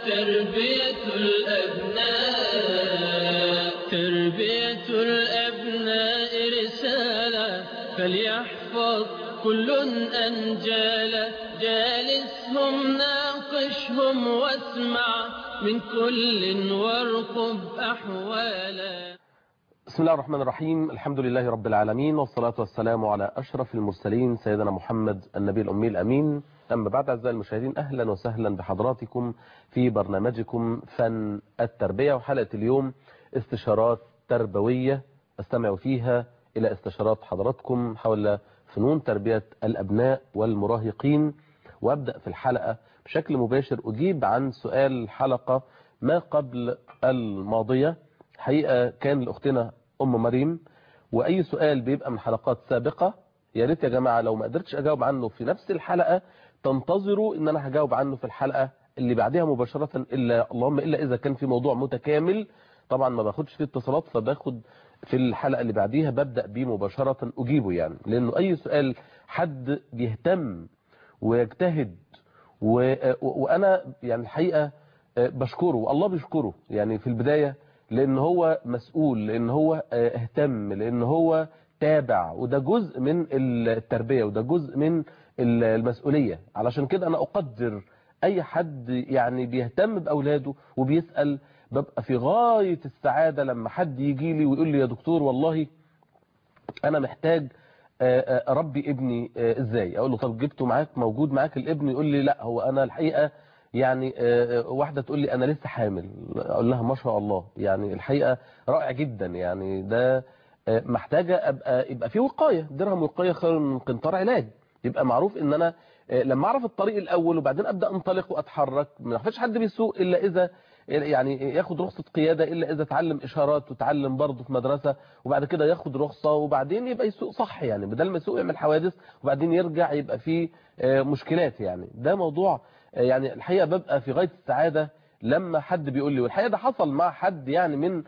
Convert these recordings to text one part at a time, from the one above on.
تربية الأبناء تربية الأبناء رسالة فليحفظ كل أنجالا جالسهم ناقشهم واسمع من كل وارقب أحوالا بسم الله الرحمن الرحيم الحمد لله رب العالمين والصلاة والسلام على أشرف المرسلين سيدنا محمد النبي الأمي الأمين أما بعد أعزائي المشاهدين أهلا وسهلا بحضراتكم في برنامجكم فن التربية وحلقة اليوم استشارات تربوية استمع فيها إلى استشارات حضراتكم حول فنون تربية الأبناء والمراهقين وأبدأ في الحلقة بشكل مباشر أجيب عن سؤال الحلقة ما قبل الماضية حقيقة كان لأختنا أم مريم وأي سؤال بيبقى من حلقات سابقة يا ريت يا جماعة لو ما قدرتش أجاوب عنه في نفس الحلقة تنتظروا ان انا هجاوب عنه في الحلقة اللي بعدها مباشرة الا اللهم الا اذا كان في موضوع متكامل طبعا ما باخدش فيه اتصالات فباخد في الحلقة اللي بعديها ببدأ بيه مباشرة اجيبه يعني لانه اي سؤال حد بيهتم ويجتهد و... وانا يعني الحقيقة بشكره والله بيشكره يعني في البداية لان هو مسؤول لان هو اهتم لان هو تابع وده جزء من التربية وده جزء من المسؤولية علشان كده أنا أقدر أي حد يعني بيهتم بأولاده وبيسأل ببقى في غاية السعادة لما حد يجي لي ويقول لي يا دكتور والله أنا محتاج أربي ابني إزاي أقول له طب جبته معاك موجود معاك الابن يقول لي لا هو أنا الحقيقة يعني واحدة تقول لي أنا لسه حامل أقول لها ما شاء الله يعني الحقيقة رائع جدا يعني ده محتاجة أبقى يبقى في وقاية درهم وقاية خير من قنطار علاج يبقى معروف ان انا لما اعرف الطريق الاول وبعدين ابدا انطلق واتحرك ما فيش حد بيسوق الا اذا يعني ياخد رخصة قيادة الا اذا اتعلم اشارات وتعلم برضه في مدرسة وبعد كده ياخد رخصة وبعدين يبقى يسوق صح يعني بدل ما يسوق يعمل حوادث وبعدين يرجع يبقى فيه مشكلات يعني ده موضوع يعني الحقيقة ببقى في غاية السعادة لما حد بيقول لي والحقيقة ده حصل مع حد يعني من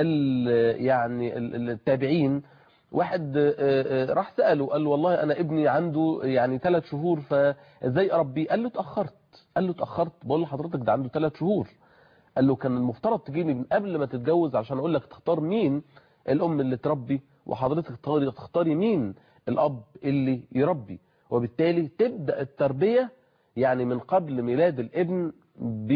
يعني التابعين واحد راح سأله قال له والله أنا ابني عنده يعني ثلاث شهور فازاي أربيه قال له اتأخرت قال له اتأخرت بقول لحضرتك ده عنده ثلاث شهور قال له كان المفترض تجيني من قبل ما تتجوز عشان أقول لك تختار مين الأم اللي تربي وحضرتك تختاري تختاري مين الأب اللي يربي وبالتالي تبدأ التربية يعني من قبل ميلاد الابن ب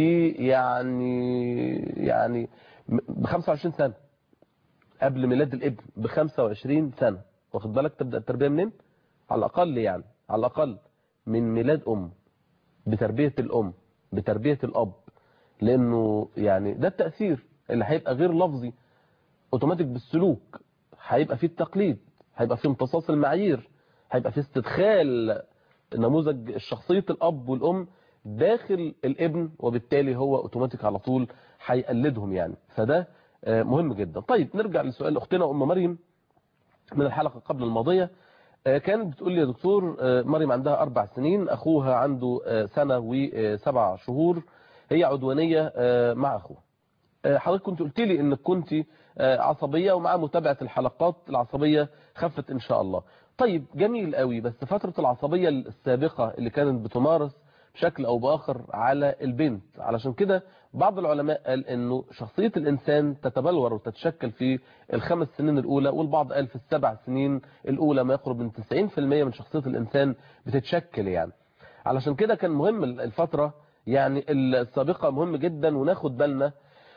يعني يعني ب 25 سنة قبل ميلاد الابن ب 25 سنة واخد بالك تبدأ التربية منين على الأقل يعني على الأقل من ميلاد أم بتربية الأم بتربية الأب لأنه يعني ده التأثير اللي هيبقى غير لفظي اوتوماتيك بالسلوك هيبقى فيه التقليد هيبقى فيه امتصاص المعايير هيبقى فيه استدخال نموذج شخصية الأب والأم داخل الابن وبالتالي هو اوتوماتيك على طول هيقلدهم يعني فده مهم جدا طيب نرجع لسؤال اختنا ام مريم من الحلقة قبل الماضية كانت بتقول لي يا دكتور مريم عندها اربع سنين اخوها عنده سنة وسبع شهور هي عدوانية مع اخوها حضرتك كنت قلت لي انك كنت عصبية ومع متابعة الحلقات العصبية خفت ان شاء الله طيب جميل قوي بس فترة العصبية السابقة اللي كانت بتمارس بشكل او باخر على البنت علشان كده بعض العلماء قال انه شخصية الانسان تتبلور وتتشكل في الخمس سنين الاولى والبعض قال في السبع سنين الاولى ما يقرب من 90% من شخصية الانسان بتتشكل يعني علشان كده كان مهم الفترة يعني السابقة مهم جدا وناخد بالنا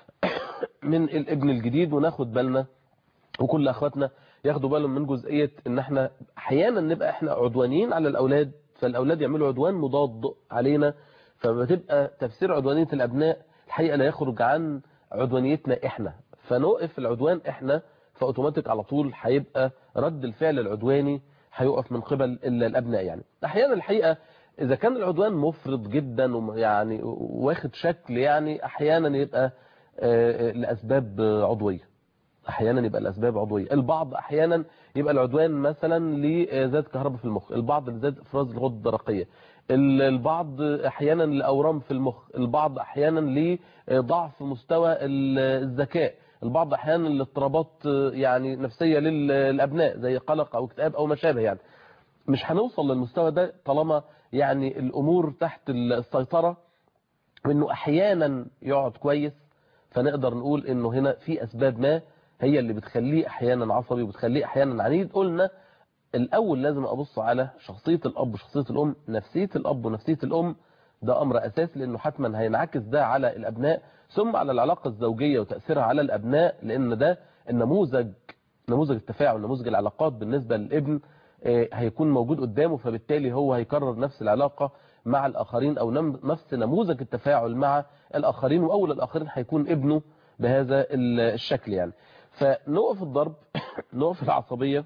من الابن الجديد وناخد بالنا وكل اخواتنا ياخدوا بالهم من جزئية ان احنا احيانا نبقى احنا عدوانيين على الاولاد فالاولاد يعملوا عدوان مضاد علينا فبتبقى تفسير عدوانية الابناء الحقيقة لا يخرج عن عدوانيتنا احنا فنوقف العدوان احنا فاوتوماتيك على طول هيبقى رد الفعل العدواني هيقف من قبل الابناء يعني احيانا الحقيقة اذا كان العدوان مفرط جدا ويعني واخد شكل يعني احيانا يبقى لاسباب عضوية احيانا يبقى الاسباب عضويه البعض احيانا يبقى العدوان مثلا لزاد كهرباء في المخ البعض لزاد افراز الغدة الدرقيه البعض احيانا لاورام في المخ البعض احيانا لضعف مستوى الذكاء البعض احيانا لاضطرابات يعني نفسيه للابناء زي قلق او اكتئاب او ما شابه يعني مش هنوصل للمستوى ده طالما يعني الامور تحت السيطره وانه احيانا يقعد كويس فنقدر نقول انه هنا في اسباب ما هي اللي بتخليه احيانا عصبي وبتخليه احيانا عنيد قلنا الاول لازم ابص على شخصية الاب وشخصية الام نفسية الاب ونفسية الام ده امر اساسي لانه حتما هينعكس ده على الابناء ثم على العلاقة الزوجية وتأثيرها على الابناء لان ده النموذج نموذج التفاعل نموذج العلاقات بالنسبة للابن هيكون موجود قدامه فبالتالي هو هيكرر نفس العلاقة مع الآخرين أو نفس نموذج التفاعل مع الآخرين وأول الآخرين هيكون ابنه بهذا الشكل يعني فنقف الضرب نقف العصبية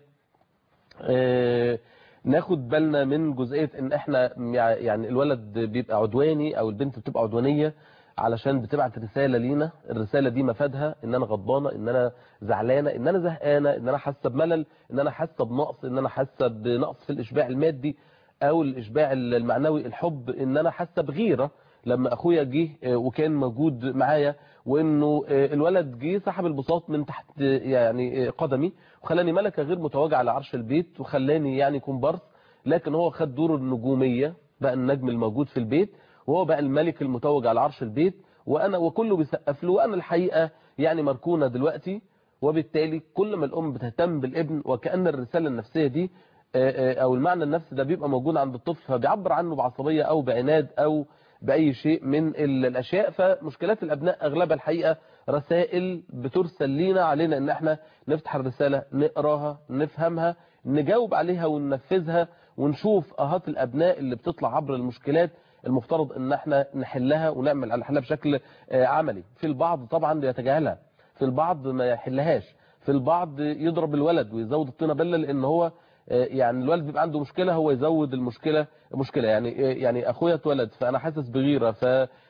ناخد بالنا من جزئية ان احنا يعني الولد بيبقى عدواني او البنت بتبقى عدوانية علشان بتبعت رسالة لينا الرسالة دي مفادها ان انا غضبانة ان انا زعلانة ان انا زهقانة ان انا حاسة بملل ان انا حاسة بنقص ان انا حاسة بنقص في الاشباع المادي او الاشباع المعنوي الحب ان انا حاسة بغيرة لما اخويا جه وكان موجود معايا وانه الولد جه سحب البساط من تحت يعني قدمي وخلاني ملكة غير متواجعة على عرش البيت وخلاني يعني كومبارس لكن هو خد دور النجومية بقى النجم الموجود في البيت وهو بقى الملك المتوج على عرش البيت وانا وكله بيسقف له وانا الحقيقة يعني مركونة دلوقتي وبالتالي كل ما الام بتهتم بالابن وكأن الرسالة النفسية دي او المعنى النفسي ده بيبقى موجود عند الطفل فبيعبر عنه بعصبية او بعناد او بأي شيء من الأشياء فمشكلات الأبناء أغلبها الحقيقة رسائل بترسل لينا علينا ان احنا نفتح الرسالة نقراها نفهمها نجاوب عليها وننفذها ونشوف اهات الأبناء اللي بتطلع عبر المشكلات المفترض ان احنا نحلها ونعمل على حلها بشكل عملي في البعض طبعا يتجاهلها في البعض ما يحلهاش في البعض يضرب الولد ويزود الطينة بلة لان هو يعني الولد بيبقى عنده مشكلة هو يزود المشكلة مشكلة يعني يعني اخويا اتولد فانا حاسس بغيرة ف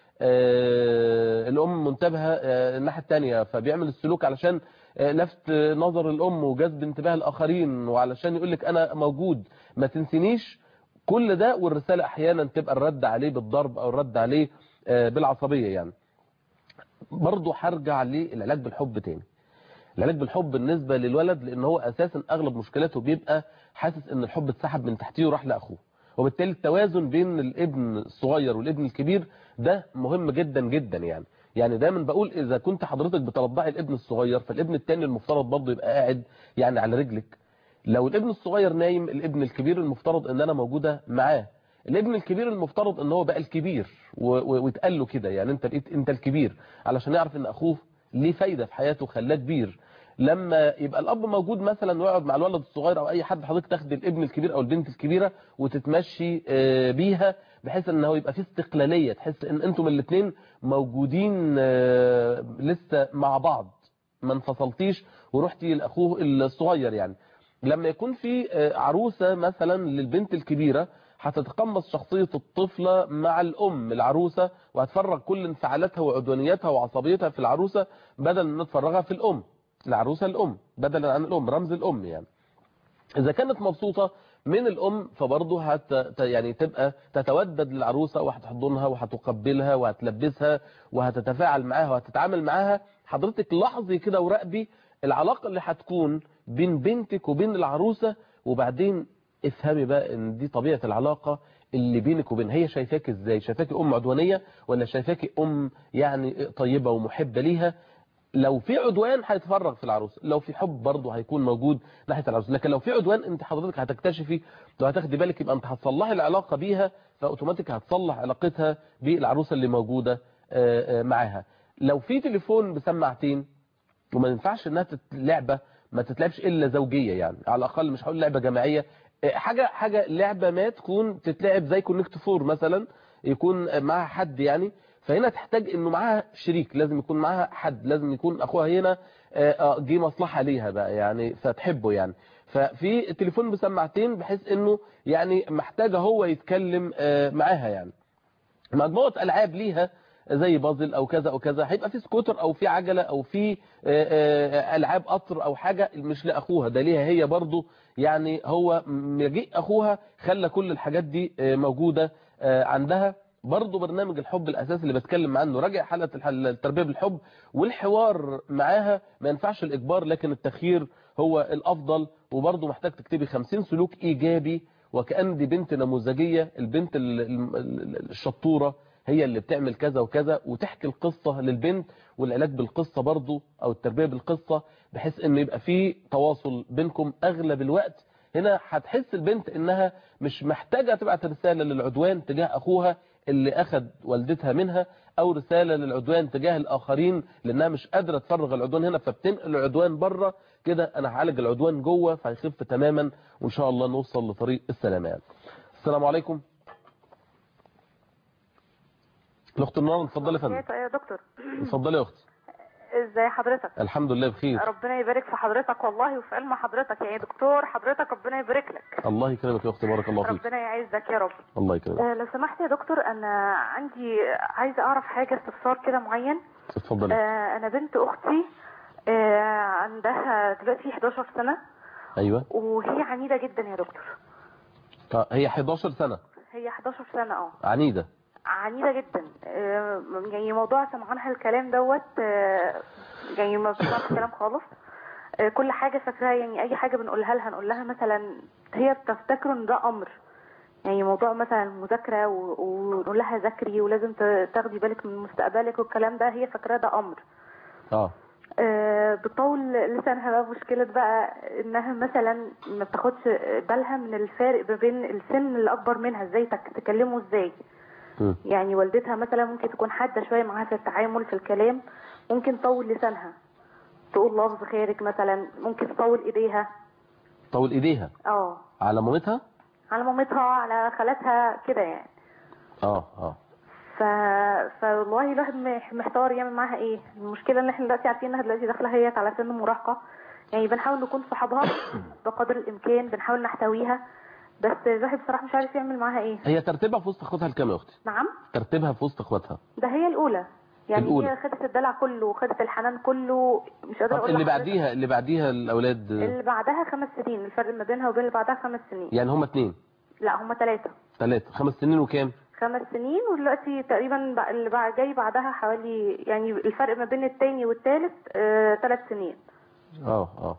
الام منتبهة الناحية التانية فبيعمل السلوك علشان لفت نظر الام وجذب انتباه الاخرين وعلشان يقول لك انا موجود ما تنسينيش كل ده والرسالة احيانا تبقى الرد عليه بالضرب او الرد عليه بالعصبية يعني برضه هرجع للعلاج بالحب تاني العلاج بالحب بالنسبة للولد لان هو اساسا اغلب مشكلاته بيبقى حاسس ان الحب اتسحب من تحتيه وراح لاخوه وبالتالي التوازن بين الابن الصغير والابن الكبير ده مهم جدا جدا يعني يعني دايما بقول اذا كنت حضرتك بترضعي الابن الصغير فالابن التاني المفترض برضه يبقى قاعد يعني على رجلك لو الابن الصغير نايم الابن الكبير المفترض ان انا موجودة معاه الابن الكبير المفترض ان هو بقى الكبير ويتقال له كده يعني انت بقيت انت الكبير علشان يعرف ان اخوه ليه فايدة في حياته خلاه كبير لما يبقى الاب موجود مثلا ويقعد مع الولد الصغير او اي حد حضرتك تاخد الابن الكبير او البنت الكبيرة وتتمشي بيها بحيث ان هو يبقى فيه استقلالية تحس ان انتم الاثنين موجودين لسه مع بعض ما انفصلتيش ورحتي لاخوه الصغير يعني لما يكون في عروسة مثلا للبنت الكبيرة هتتقمص شخصية الطفلة مع الأم العروسة وهتفرغ كل انفعالاتها وعدوانيتها وعصبيتها في العروسة بدل من تفرغها في الأم العروسة الأم بدلا عن الأم رمز الأم يعني إذا كانت مبسوطة من الأم فبرضه هت يعني تبقى تتودد للعروسة وهتحضنها وهتقبلها وهتلبسها وهتتفاعل معاها وهتتعامل معاها حضرتك لاحظي كده وراقبي العلاقة اللي هتكون بين بنتك وبين العروسة وبعدين افهمي بقى ان دي طبيعة العلاقة اللي بينك وبين هي شايفاك ازاي شايفاك ام عدوانية ولا شايفاك ام يعني طيبة ومحبة ليها لو في عدوان هيتفرغ في العروسه لو في حب برضه هيكون موجود ناحيه العروسه لكن لو في عدوان انت حضرتك هتكتشفي وهتاخدي بالك يبقى انت هتصلحي العلاقه بيها فاوتوماتيك هتصلح علاقتها بالعروسه اللي موجوده معاها لو في تليفون بسماعتين وما ينفعش انها لعبه ما تتلعبش الا زوجيه يعني على الاقل مش هقول لعبه جماعيه حاجه حاجه لعبه ما تكون تتلعب زي كونكت فور مثلا يكون معاها حد يعني فهنا تحتاج انه معاها شريك لازم يكون معاها حد لازم يكون اخوها هنا جه مصلحة ليها بقى يعني فتحبه يعني ففي التليفون بسماعتين بحيث انه يعني محتاجة هو يتكلم معاها يعني مجموعة العاب ليها زي بازل او كذا او كذا هيبقى في سكوتر او في عجلة او في العاب قطر او حاجة مش لاخوها ده ليها هي برضو يعني هو مجيء اخوها خلى كل الحاجات دي موجودة عندها برضه برنامج الحب الأساسي اللي بتكلم عنه راجع حلقة التربية بالحب والحوار معاها ما ينفعش الإجبار لكن التخيير هو الأفضل وبرضه محتاج تكتبي 50 سلوك إيجابي وكأن دي بنت نموذجية البنت الشطورة هي اللي بتعمل كذا وكذا وتحكي القصة للبنت والعلاج بالقصة برضو او التربية بالقصة بحيث انه يبقى في تواصل بينكم اغلب الوقت هنا هتحس البنت انها مش محتاجة تبعت رسالة للعدوان تجاه اخوها اللي اخد والدتها منها او رسالة للعدوان تجاه الاخرين لانها مش قادرة تفرغ العدوان هنا فبتنقل العدوان بره كده انا هعالج العدوان جوه فهيخف تماما وان شاء الله نوصل لطريق السلامة يعني. السلام عليكم الاخت النار اتفضلي يا فندم يا دكتور اتفضلي يا اختي ازاي حضرتك الحمد لله بخير ربنا يبارك في حضرتك والله وفي علم حضرتك يعني دكتور حضرتك ربنا يبارك لك الله يكرمك يا اختي بارك الله فيك ربنا يعزك يا رب الله يكرمك آه لو سمحت يا دكتور انا عندي عايزه اعرف حاجه استفسار كده معين اتفضلي آه انا بنت اختي آه عندها دلوقتي 11 سنه ايوه وهي عنيده جدا يا دكتور طيب هي 11 سنة هي 11 سنه اه عنيدة عنيده جدا آه يعني موضوع سمعانها الكلام دوت آه يعني ما بتسمعش الكلام خالص آه كل حاجه فاكراها يعني اي حاجه بنقولها لها نقول لها مثلا هي بتفتكر ان ده امر يعني موضوع مثلا المذاكره و- ونقول لها ذاكري ولازم ت- تاخدي بالك من مستقبلك والكلام ده هي فاكراه ده امر اه آه، بتطول لسانها بقى مشكلة بقى انها مثلا ما بتاخدش بالها من الفارق ما بين السن اللي اكبر منها ازاي تك- تكلمه ازاي مم. يعني والدتها مثلا ممكن تكون حادة شوية معاها في التعامل في الكلام ممكن تطول لسانها تقول لفظ خارج مثلا ممكن تطول ايديها طول ايديها اه على مامتها على مامتها على خالاتها كده يعني اه اه ف... فوالله الواحد مح- محتار يعمل معاها ايه المشكله ان احنا دلوقتي عارفين انها دلوقتي داخله هي على سن مراهقه يعني بنحاول نكون صحابها بقدر الامكان بنحاول نحتويها بس الواحد بصراحه مش عارف يعمل معاها ايه هي ترتيبها في وسط اخواتها الكام يا اختي نعم ترتيبها في وسط اخواتها ده هي الاولى يعني الأولى. هي خدت الدلع كله وخدت الحنان كله مش قادره طب اقول اللي لحضرتك. بعديها اللي بعديها الاولاد اللي بعدها خمس سنين الفرق ما بينها وبين اللي بعدها خمس سنين يعني هم اتنين لا هم ثلاثه ثلاثة خمس سنين وكام خمس سنين ودلوقتي تقريبا بق- اللي بقى جاي بعدها حوالي يعني الفرق ما بين التاني والتالت آه ثلاث سنين اه اه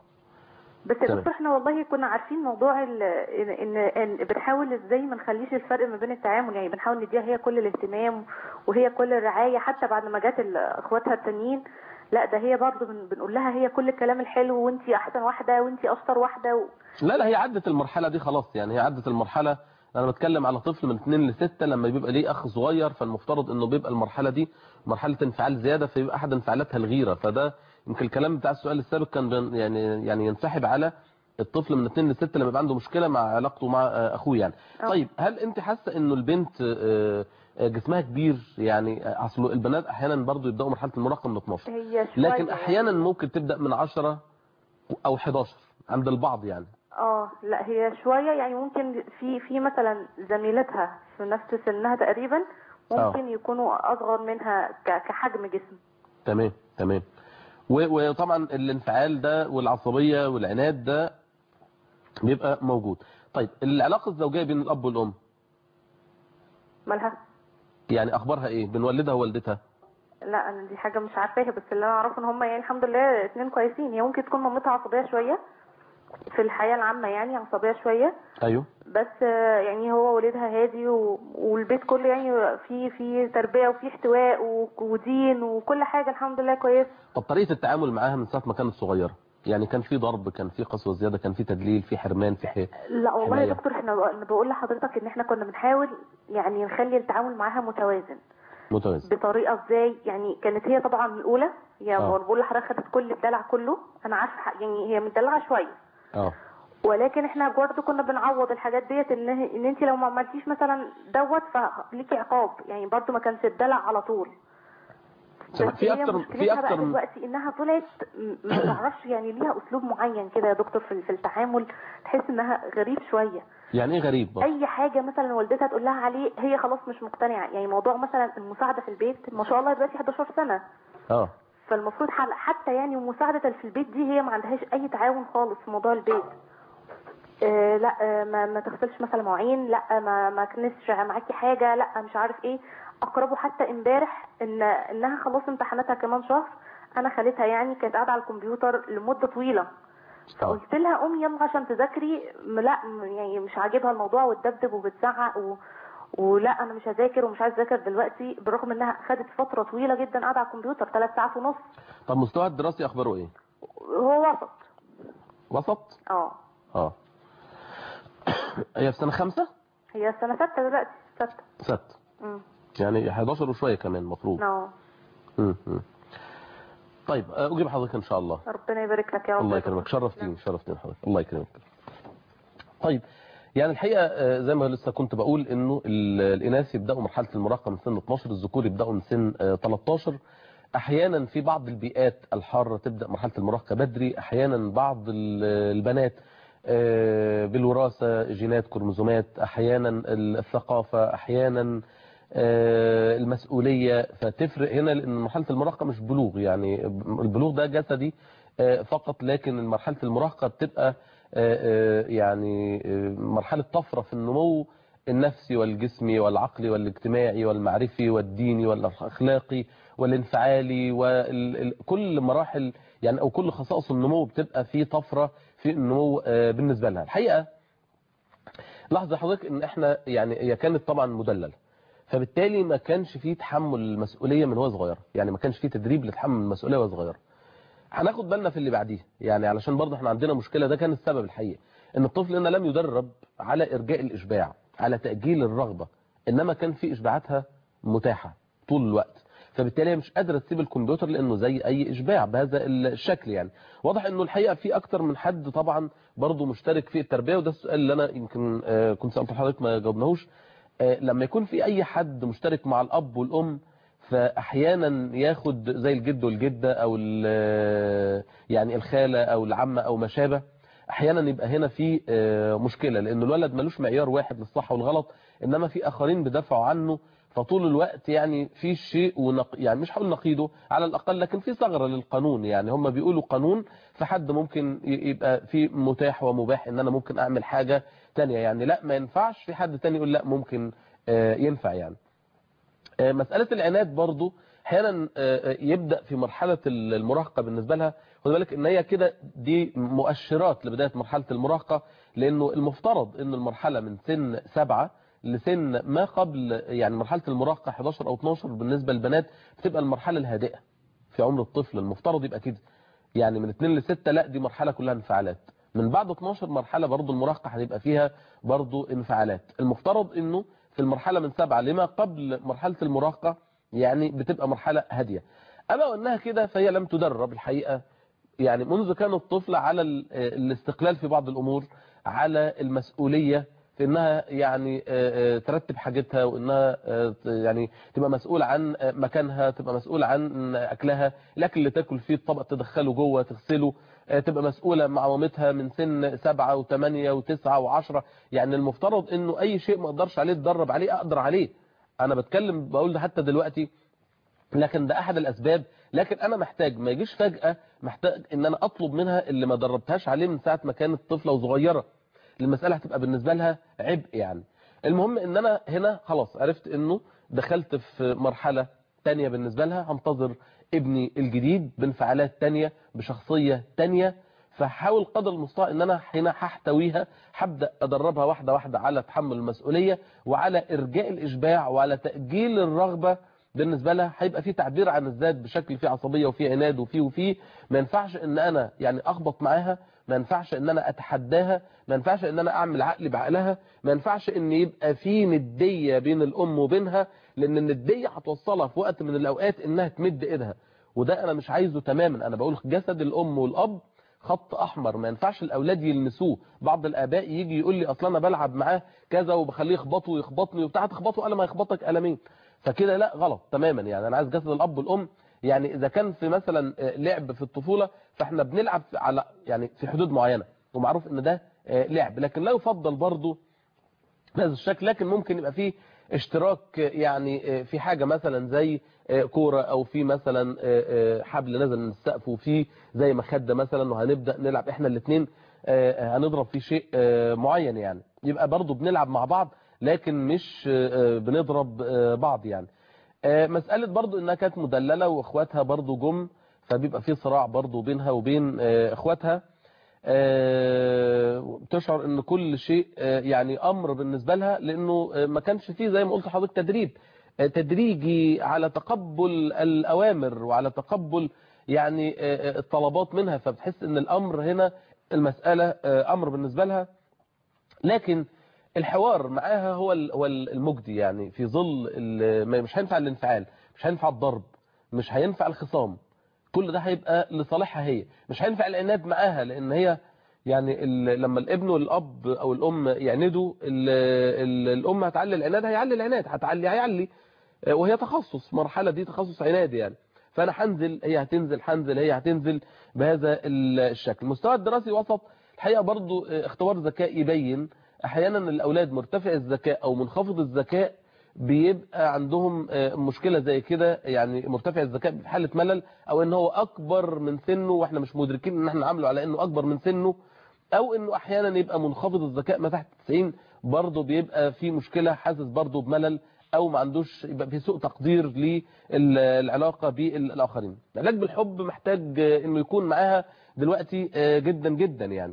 بس يا تمام. دكتور احنا والله كنا عارفين موضوع ال- ان ان إن بنحاول ازاي ما نخليش الفرق ما بين التعامل يعني بنحاول نديها هي كل الاهتمام وهي كل الرعايه حتى بعد ما جت ال- اخواتها التانيين لا ده هي برضه بن- بنقول لها هي كل الكلام الحلو وانتي احسن واحده وانتي اشطر واحده و... لا لا هي عدت المرحلة دي خلاص يعني هي عدت المرحلة انا بتكلم على طفل من 2 ل 6 لما بيبقى ليه اخ صغير فالمفترض انه بيبقى المرحلة دي مرحلة انفعال زيادة فيبقى احد انفعالاتها الغيرة فده يمكن الكلام بتاع السؤال السابق كان بين- يعني يعني ينسحب على الطفل من 2 ل 6 لما يبقى عنده مشكلة مع علاقته مع آه، اخوه يعني آه. طيب هل انت حاسة انه البنت آه، آه، جسمها كبير يعني آه، اصل البنات احيانا برضو يبداوا مرحلة المراهقة من 12 هي شويه لكن احيانا يعني. ممكن تبدأ من 10 او 11 عند البعض يعني اه لا هي شويه يعني ممكن في في مثلا زميلتها في نفس سنها تقريبا ممكن يكونوا اصغر منها ك- كحجم جسم تمام تمام و- وطبعا الانفعال ده والعصبية والعناد ده بيبقى موجود طيب العلاقة الزوجية بين الأب والأم مالها يعني أخبارها إيه بين والدها ووالدتها لا انا دي حاجه مش عارفاها بس اللي انا اعرفه ان هم يعني الحمد لله اتنين كويسين هي ممكن تكون مامتها عصبيه شويه في الحياه العامه يعني عصبيه شويه أيوه بس آه، يعني هو والدها هادي و... والبيت كله يعني في في تربيه وفي احتواء و... ودين وكل حاجه الحمد لله كويس طب طريقة التعامل معاها من ساعة ما كانت صغيرة يعني كان في ضرب كان في قسوة زيادة كان في تدليل في حرمان في حي... لا والله حماية. يا دكتور احنا انا بقول لحضرتك ان احنا كنا بنحاول يعني نخلي التعامل معاها متوازن متوازن بطريقه ازاي يعني كانت هي طبعا الاولى يعني آه. بقول لحضرتك خدت كل الدلع كله انا عارفه ح- يعني هي مدلعه شويه اه ولكن احنا برضه كنا بنعوض الحاجات ديت ان ان انت لو ما عملتيش مثلا دوت فليكي عقاب يعني برضه ما كانش الدلع على طول طب بس في هي أكتر- في مشكلتها بقى أكتر من- دلوقتي انها طلعت م- ما تعرفش يعني ليها اسلوب معين كده يا دكتور في في التعامل تحس انها غريب شويه يعني إيه غريب برضه اي حاجه مثلا والدتها تقول لها عليه هي خلاص مش مقتنعه يعني موضوع مثلا المساعده في البيت ما شاء الله دلوقتي 11 سنه اه فالمفروض حل- حتى يعني مساعده في البيت دي هي ما عندهاش اي تعاون خالص في موضوع البيت آه لا آه ما, ما تغسلش مثلا مواعين لا ما ما كنسش معاكي حاجه لا مش عارف ايه اقربه حتى امبارح ان انها خلاص امتحاناتها كمان شهر انا خالتها يعني كانت قاعده على الكمبيوتر لمده طويله فقلت لها قومي يلا عشان تذاكري م- لا م- يعني مش عاجبها الموضوع وتدبدب وبتزعق و... ولا انا مش هذاكر ومش عايز اذاكر دلوقتي بالرغم انها خدت فتره طويله جدا قاعده على الكمبيوتر ثلاث ساعات ونص طب مستوى الدراسي اخباره ايه هو وسط وسط اه اه هي في سنه خمسة هي سنه سته دلوقتي سته ست امم يعني 11 وشويه كمان المفروض اه مم، مم. طيب آه، اجيب حضرتك ان شاء الله ربنا يبارك لك يا رب الله يكرمك شرفتيني شرفتيني حضرتك الله يكرمك طيب يعني الحقيقه آه، زي ما لسه كنت بقول انه ال- الاناث يبداوا مرحله المراهقه من سن 12 الذكور يبداوا من سن آه، 13 احيانا في بعض البيئات الحاره تبدا مرحله المراهقه بدري احيانا بعض ال- البنات آه، بالوراثه جينات كروموزومات احيانا الثقافه احيانا آه، المسؤوليه فتفرق هنا لان مرحله المراهقه مش بلوغ يعني البلوغ ده جسدي آه، فقط لكن مرحله المراهقه بتبقى آه، آه، يعني آه، مرحله طفره في النمو النفسي والجسمي والعقلي والاجتماعي والمعرفي والديني والاخلاقي والانفعالي وكل مراحل يعني او كل خصائص النمو بتبقى في طفره في النمو آه، بالنسبه لها الحقيقه لاحظ حضرتك ان احنا يعني هي كانت طبعا مدلله فبالتالي ما كانش فيه تحمل المسؤوليه من وهو صغير يعني ما كانش فيه تدريب لتحمل المسؤوليه وهو صغير هناخد بالنا في اللي بعديه يعني علشان برضه احنا عندنا مشكله ده كان السبب الحقيقي ان الطفل هنا لم يدرب على ارجاء الاشباع على تاجيل الرغبه انما كان في اشباعاتها متاحه طول الوقت فبالتالي هي مش قادره تسيب الكمبيوتر لانه زي اي اشباع بهذا الشكل يعني واضح انه الحقيقه في اكتر من حد طبعا برضه مشترك في التربيه وده السؤال اللي انا يمكن آه، كنت سالته لحضرتك ما جاوبناهوش آه، لما يكون في اي حد مشترك مع الاب والام فاحيانا ياخد زي الجد والجده او ال- يعني الخاله او العمه او ما شابه احيانا يبقى هنا في آه، مشكله لان الولد ملوش معيار واحد للصح والغلط انما في اخرين بيدافعوا عنه فطول الوقت يعني في شيء ونق... يعني مش هقول نقيضه على الاقل لكن في ثغره للقانون يعني هم بيقولوا قانون فحد ممكن ي- يبقى في متاح ومباح ان انا ممكن اعمل حاجه تانية يعني لا ما ينفعش في حد تاني يقول لا ممكن آه، ينفع يعني آه، مسألة العناد برضو احيانا آه، آه، يبدأ في مرحلة المراهقة بالنسبة لها خد بالك ان هي كده دي مؤشرات لبداية مرحلة المراهقة لانه المفترض ان المرحلة من سن سبعة لسن ما قبل يعني مرحلة المراهقة 11 او 12 بالنسبة للبنات بتبقى المرحلة الهادئة في عمر الطفل المفترض يبقى كده يعني من 2 ل 6 لا دي مرحلة كلها انفعالات من بعد 12 مرحلة برضو المراهقة هتبقى فيها برضو انفعالات المفترض انه في المرحلة من 7 لما قبل مرحلة المراهقة يعني بتبقى مرحلة هادية أما وأنها كده فهي لم تدرب الحقيقة يعني منذ كان الطفل على ال- الاستقلال في بعض الأمور على المسؤولية في انها يعني آه، آه، ترتب حاجتها وانها آه، ت- يعني تبقى مسؤول عن آه، مكانها تبقى مسؤول عن اكلها الاكل اللي تاكل فيه الطبق تدخله جوه تغسله آه، تبقى مسؤولة مع مامتها من سن سبعة وثمانية وتسعة وعشرة يعني المفترض انه اي شيء ما اقدرش عليه اتدرب عليه اقدر عليه انا بتكلم بقول ده حتى دلوقتي لكن ده احد الاسباب لكن انا محتاج ما يجيش فجأة محتاج ان انا اطلب منها اللي ما دربتهاش عليه من ساعة ما كانت طفلة وصغيرة المسألة هتبقى بالنسبة لها عبء يعني المهم ان انا هنا خلاص عرفت انه دخلت في مرحلة تانية بالنسبة لها هنتظر ابني الجديد بانفعالات تانية بشخصية تانية فحاول قدر المستطاع ان انا هنا هحتويها هبدا ادربها واحده واحده على تحمل المسؤوليه وعلى ارجاء الاشباع وعلى تاجيل الرغبه بالنسبه لها هيبقى في تعبير عن الذات بشكل فيه عصبيه وفيه عناد وفيه وفيه ما ينفعش ان انا يعني اخبط معاها ما ينفعش ان انا اتحداها ما ينفعش ان انا اعمل عقلي بعقلها ما ينفعش ان يبقى في نديه بين الام وبينها لان النديه هتوصلها في وقت من الاوقات انها تمد ايدها وده انا مش عايزه تماما انا بقول جسد الام والاب خط احمر ما ينفعش الاولاد يلمسوه بعض الاباء يجي يقول لي اصلا انا بلعب معاه كذا وبخليه يخبطه ويخبطني وبتاع تخبطه قال ما يخبطك قلمين فكده لا غلط تماما يعني انا عايز جسد الاب والام يعني اذا كان في مثلا آه، لعب في الطفوله فاحنا بنلعب في- على يعني في حدود معينه ومعروف ان ده آه، لعب لكن لا يفضل برضه بهذا الشكل لكن ممكن يبقى فيه اشتراك يعني في حاجة مثلا زي كورة او في مثلا حبل نزل من السقف وفي زي مخدة مثلا وهنبدأ نلعب احنا الاثنين هنضرب في شيء معين يعني يبقى برضو بنلعب مع بعض لكن مش بنضرب بعض يعني مسألة برضو انها كانت مدللة واخواتها برضو جم فبيبقى في صراع برضو بينها وبين اخواتها آه، بتشعر ان كل شيء آه، يعني امر بالنسبه لها لانه آه، ما كانش فيه زي ما قلت لحضرتك تدريب آه، تدريجي على تقبل الاوامر وعلى تقبل يعني آه، آه، الطلبات منها فبتحس ان الامر هنا المساله آه، امر بالنسبه لها لكن الحوار معاها هو ال- هو المجدي يعني في ظل ال- ما- مش هينفع الانفعال مش هينفع الضرب مش هينفع الخصام كل ده هيبقى لصالحها هي مش هينفع العناد معاها لان هي يعني ال- لما الابن والاب او الام يعندوا ال- ال- الام هتعلي العناد هيعلي العناد هتعلي هيعلي آه، وهي تخصص مرحله دي تخصص عناد يعني فانا هنزل هي هتنزل هنزل هي هتنزل بهذا ال- الشكل المستوى الدراسي وسط الحقيقه برضو آه، اختبار ذكاء يبين احيانا الاولاد مرتفع الذكاء او منخفض الذكاء بيبقى عندهم آه، مشكلة زي كده يعني مرتفع الذكاء في حالة ملل او ان هو اكبر من سنه واحنا مش مدركين ان احنا عامله على انه اكبر من سنه او انه احيانا يبقى منخفض الذكاء ما تحت 90 برضه بيبقى في مشكلة حاسس برضه بملل او ما عندوش يبقى في سوء تقدير للعلاقة بالاخرين العلاج بالحب محتاج آه، انه يكون معاها دلوقتي آه، جدا جدا يعني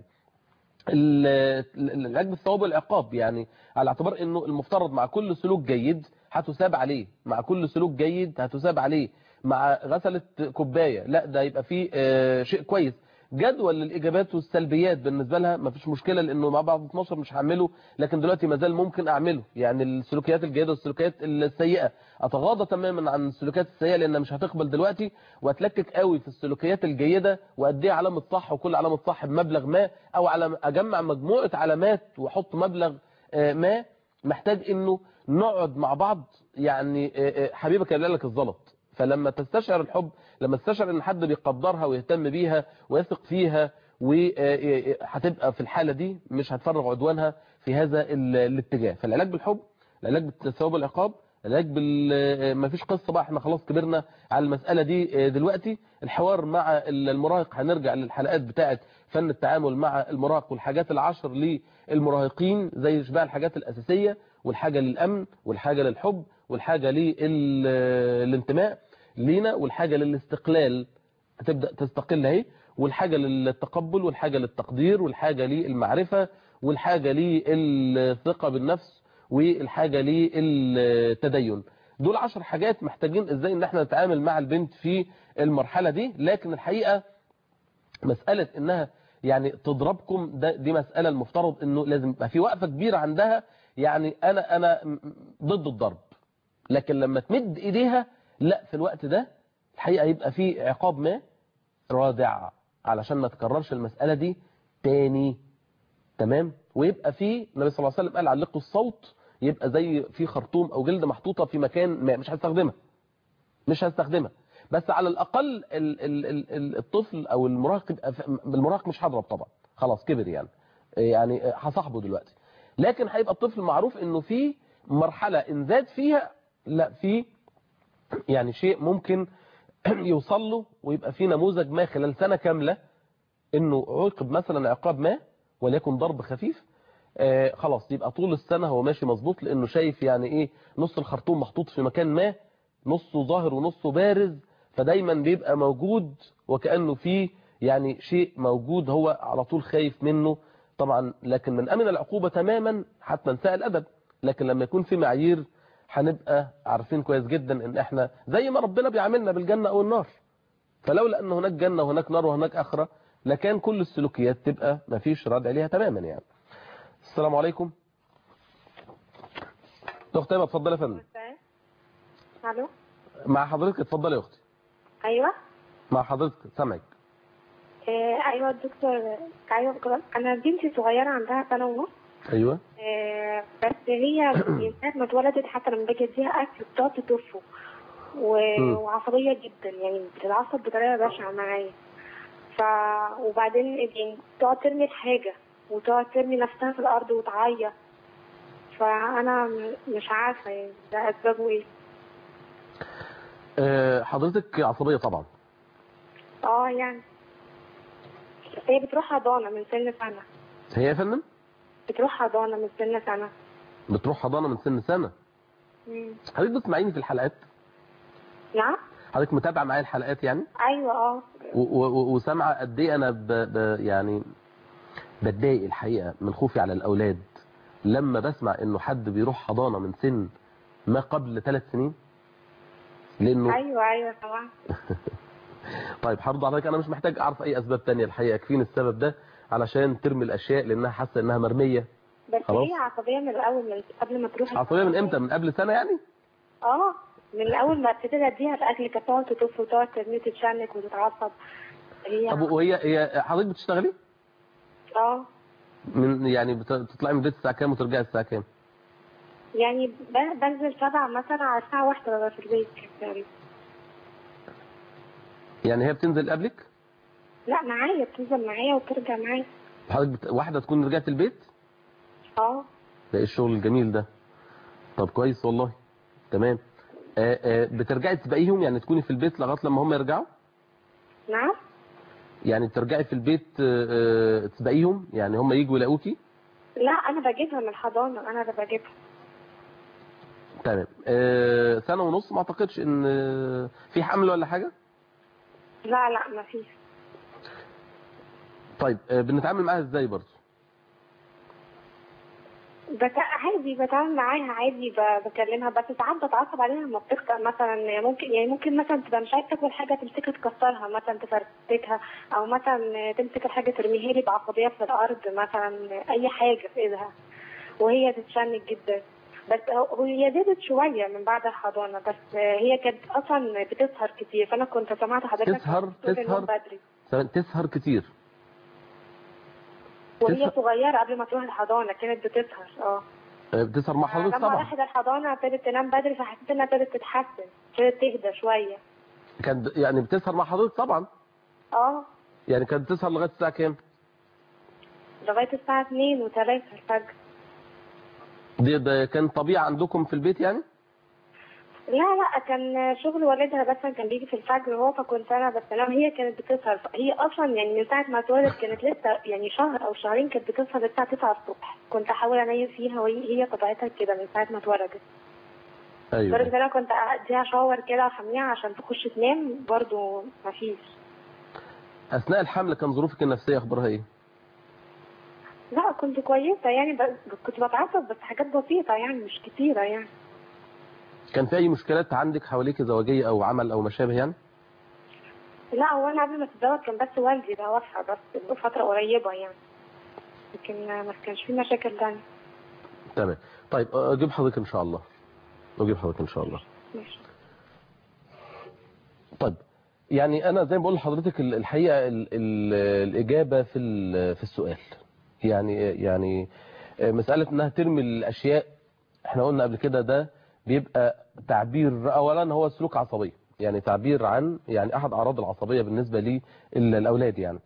ال- ال- العلاج بالثواب والعقاب يعني على اعتبار انه المفترض مع كل سلوك جيد هتثاب عليه مع كل سلوك جيد هتثاب عليه مع غسلة كوباية لا ده يبقى فيه آه، شيء كويس جدول الاجابات والسلبيات بالنسبه لها ما فيش مشكله لانه مع بعض 12 مش هعمله لكن دلوقتي ما زال ممكن اعمله يعني السلوكيات الجيده والسلوكيات السيئه اتغاضى تماما عن السلوكيات السيئه لانها مش هتقبل دلوقتي واتلكك قوي في السلوكيات الجيده وادي علامه صح وكل علامه صح بمبلغ ما او على اجمع مجموعه علامات واحط مبلغ آه، ما محتاج انه نقعد مع بعض يعني آه، آه، حبيبك يبلع لك الزلط فلما تستشعر الحب لما تستشعر ان حد بيقدرها ويهتم بيها ويثق فيها وهتبقى في الحالة دي مش هتفرغ عدوانها في هذا ال- الاتجاه فالعلاج بالحب العلاج بالثواب والعقاب العلاج بال ما فيش قصة بقى احنا خلاص كبرنا على المسألة دي دلوقتي الحوار مع المراهق هنرجع للحلقات بتاعة فن التعامل مع المراهق والحاجات العشر للمراهقين زي بقى الحاجات الأساسية والحاجة للأمن والحاجة للحب والحاجة للانتماء لينا والحاجة للاستقلال هتبدأ تستقل اهي والحاجة للتقبل والحاجة للتقدير والحاجة للمعرفة والحاجة للثقة بالنفس والحاجة للتدين دول عشر حاجات محتاجين ازاي ان احنا نتعامل مع البنت في المرحلة دي لكن الحقيقة مسألة انها يعني تضربكم ده دي مسألة المفترض انه لازم يبقى في وقفة كبيرة عندها يعني انا انا ضد الضرب لكن لما تمد ايديها لا في الوقت ده الحقيقة يبقى في عقاب ما رادع علشان ما تكررش المسألة دي تاني تمام ويبقى في النبي صلى الله عليه وسلم قال علقوا الصوت يبقى زي في خرطوم او جلد محطوطة في مكان ما مش هستخدمها مش هستخدمها بس على الاقل ال ال ال ال الطفل او المراهق يبقى بالمراهق مش هضرب طبعا خلاص كبر يعني يعني هصاحبه دلوقتي لكن هيبقى الطفل معروف انه في مرحلة ان زاد فيها لا في يعني شيء ممكن يوصل له ويبقى في نموذج ما خلال سنة كاملة انه عوقب مثلا عقاب ما وليكن ضرب خفيف آه خلاص يبقى طول السنة هو ماشي مظبوط لانه شايف يعني ايه نص الخرطوم محطوط في مكان ما نصه ظاهر ونصه بارز فدايما بيبقى موجود وكأنه فيه يعني شيء موجود هو على طول خايف منه طبعا لكن من امن العقوبة تماما حتى نساء الادب لكن لما يكون في معايير هنبقى عارفين كويس جدا ان احنا زي ما ربنا بيعاملنا بالجنة او النار فلولا ان هناك جنة وهناك نار وهناك اخرة لكان كل السلوكيات تبقى ما فيش رد عليها تماما يعني السلام عليكم اخت ايمه اتفضلي يا فندم الو مع حضرتك اتفضلي يا اختي ايوه مع حضرتك سامعك آه ايوه الدكتور ايوه انا بنتي صغيره عندها سنه ونص ايوه آه بس هي من ساعه ما اتولدت حتى لما باجي اديها اكل بتقعد تطفه و... مم. وعصبيه جدا يعني بتتعصب بطريقه بشعه معايا ف وبعدين يعني تقعد ترمي الحاجه وتقعد ترمي نفسها في الارض وتعيط فانا م- مش عارفه يعني ده اسبابه ايه آه، حضرتك عصبية طبعا اه يعني هي بتروح حضانه من سن سنه هي يا فندم بتروح حضانه من سن سنه بتروح حضانة من سن سنة مم. حضرتك بتسمعيني في الحلقات نعم حضرتك متابعة معايا الحلقات يعني ايوه اه و- و- و- وسامعة قد ايه انا ب... ب... يعني بتضايق الحقيقة من خوفي على الأولاد لما بسمع إنه حد بيروح حضانة من سن ما قبل ثلاث سنين لأنه ايوه ايوه طبعا طيب هرد عليك أنا مش محتاج أعرف أي أسباب تانية الحقيقة يكفيني السبب ده علشان ترمي الأشياء لأنها حاسة إنها مرمية بس خلاص. هي عصبيه من الاول من قبل ما تروح عصبية من إمتى من قبل سنة يعني اه من اول ما ابتديت اديها الاكل كانت تقعد تطف وتقعد ترمي تتشنك وتتعصب هي طب وهي هي حضرتك بتشتغلي اه من يعني بت- بتطلعي من البيت الساعة كام وترجعي الساعة كام يعني ب- بنزل سبعة مثلا على الساعة واحدة ببقى في البيت تقريبا يعني هي بتنزل قبلك لا معايا بتنزل معايا وترجع معايا حضرتك بت... واحدة تكون رجعت البيت اه ده ايه الشغل الجميل ده طب كويس والله تمام آه آه بترجعي تسبقيهم يعني تكوني في البيت لغايه لما هم يرجعوا نعم يعني بترجعي في البيت آه آه تسبقيهم يعني هم يجوا يلاقوكي لا انا بجيبها من الحضانة انا اللي بجيبها تمام آه سنه ونص ما اعتقدش ان آه في حمل ولا حاجه لا لا ما فيش طيب آه بنتعامل معاها ازاي برضه بت... عادي بتعامل معاها عادي ب... بكلمها بس ساعات بتعصب عليها لما بتخطأ مثلا يعني ممكن يعني ممكن مثلا تبقى مش عايزه تاكل حاجه تمسكها تكسرها مثلا تفرتكها او مثلا تمسك الحاجه ترميها لي بعصبيه في الارض مثلا اي حاجه في ايدها وهي تتشنج جدا بس هو- هي زادت شويه من بعد الحضانه بس هي كانت اصلا بتسهر كتير فانا كنت سمعت حضرتك تسهر- بتقول النوم تسهر؟ بدري سواء تسهر كتير وهي تسهر؟ صغيره قبل ما تروح الحضانه كانت بتسهر اه آه بتسهر مع حضرتك لما طبعا راحت الحضانة ابتدت تنام بدري فحسيت انها ابتدت تتحسن ابتدت تهدى شوية كانت يعني بتسهر مع حضرتك طبعا اه يعني كانت بتسهر لغايه الساعه كام لغاية الساعة 2 و3 الفجر ده, ده كان طبيعي عندكم في البيت يعني لا لا كان شغل والدها بس كان بيجي في الفجر هو فكنت انا بستنام هي كانت بتسهر هي اصلا يعني من ساعة ما اتولدت كانت لسه يعني شهر او شهرين كانت بتسهر للساعة 9 الصبح كنت احاول انيم فيها وهي هي طبيعتها كده من ساعة ما اتولدت ايوه لدرجة ان انا كنت اديها شاور كده واحميها عشان تخش تنام برضو مفيش اثناء الحمل كان ظروفك النفسيه اخبارها ايه لا كنت كويسة يعني بس كنت بتعصب بس حاجات بسيطة يعني مش كتيرة يعني كان في اي مشكلات عندك حواليك زواجيه او عمل او ما شابه يعني لا هو انا قبل ما اتزوج كان بس والدي ده وفى بس فترة قريبة يعني لكن ما كانش في مشاكل تانية تمام طيب اجيب حضرتك ان شاء الله اجيب حضرتك ان شاء الله ماشي طيب يعني انا زي ما بقول لحضرتك ال- الحقيقه ال ال الاجابه في ال- في السؤال يعني يعني مساله انها ترمي الاشياء احنا قلنا قبل كده ده بيبقى تعبير اولا هو سلوك عصبي يعني تعبير عن يعني احد اعراض العصبيه بالنسبه للاولاد يعني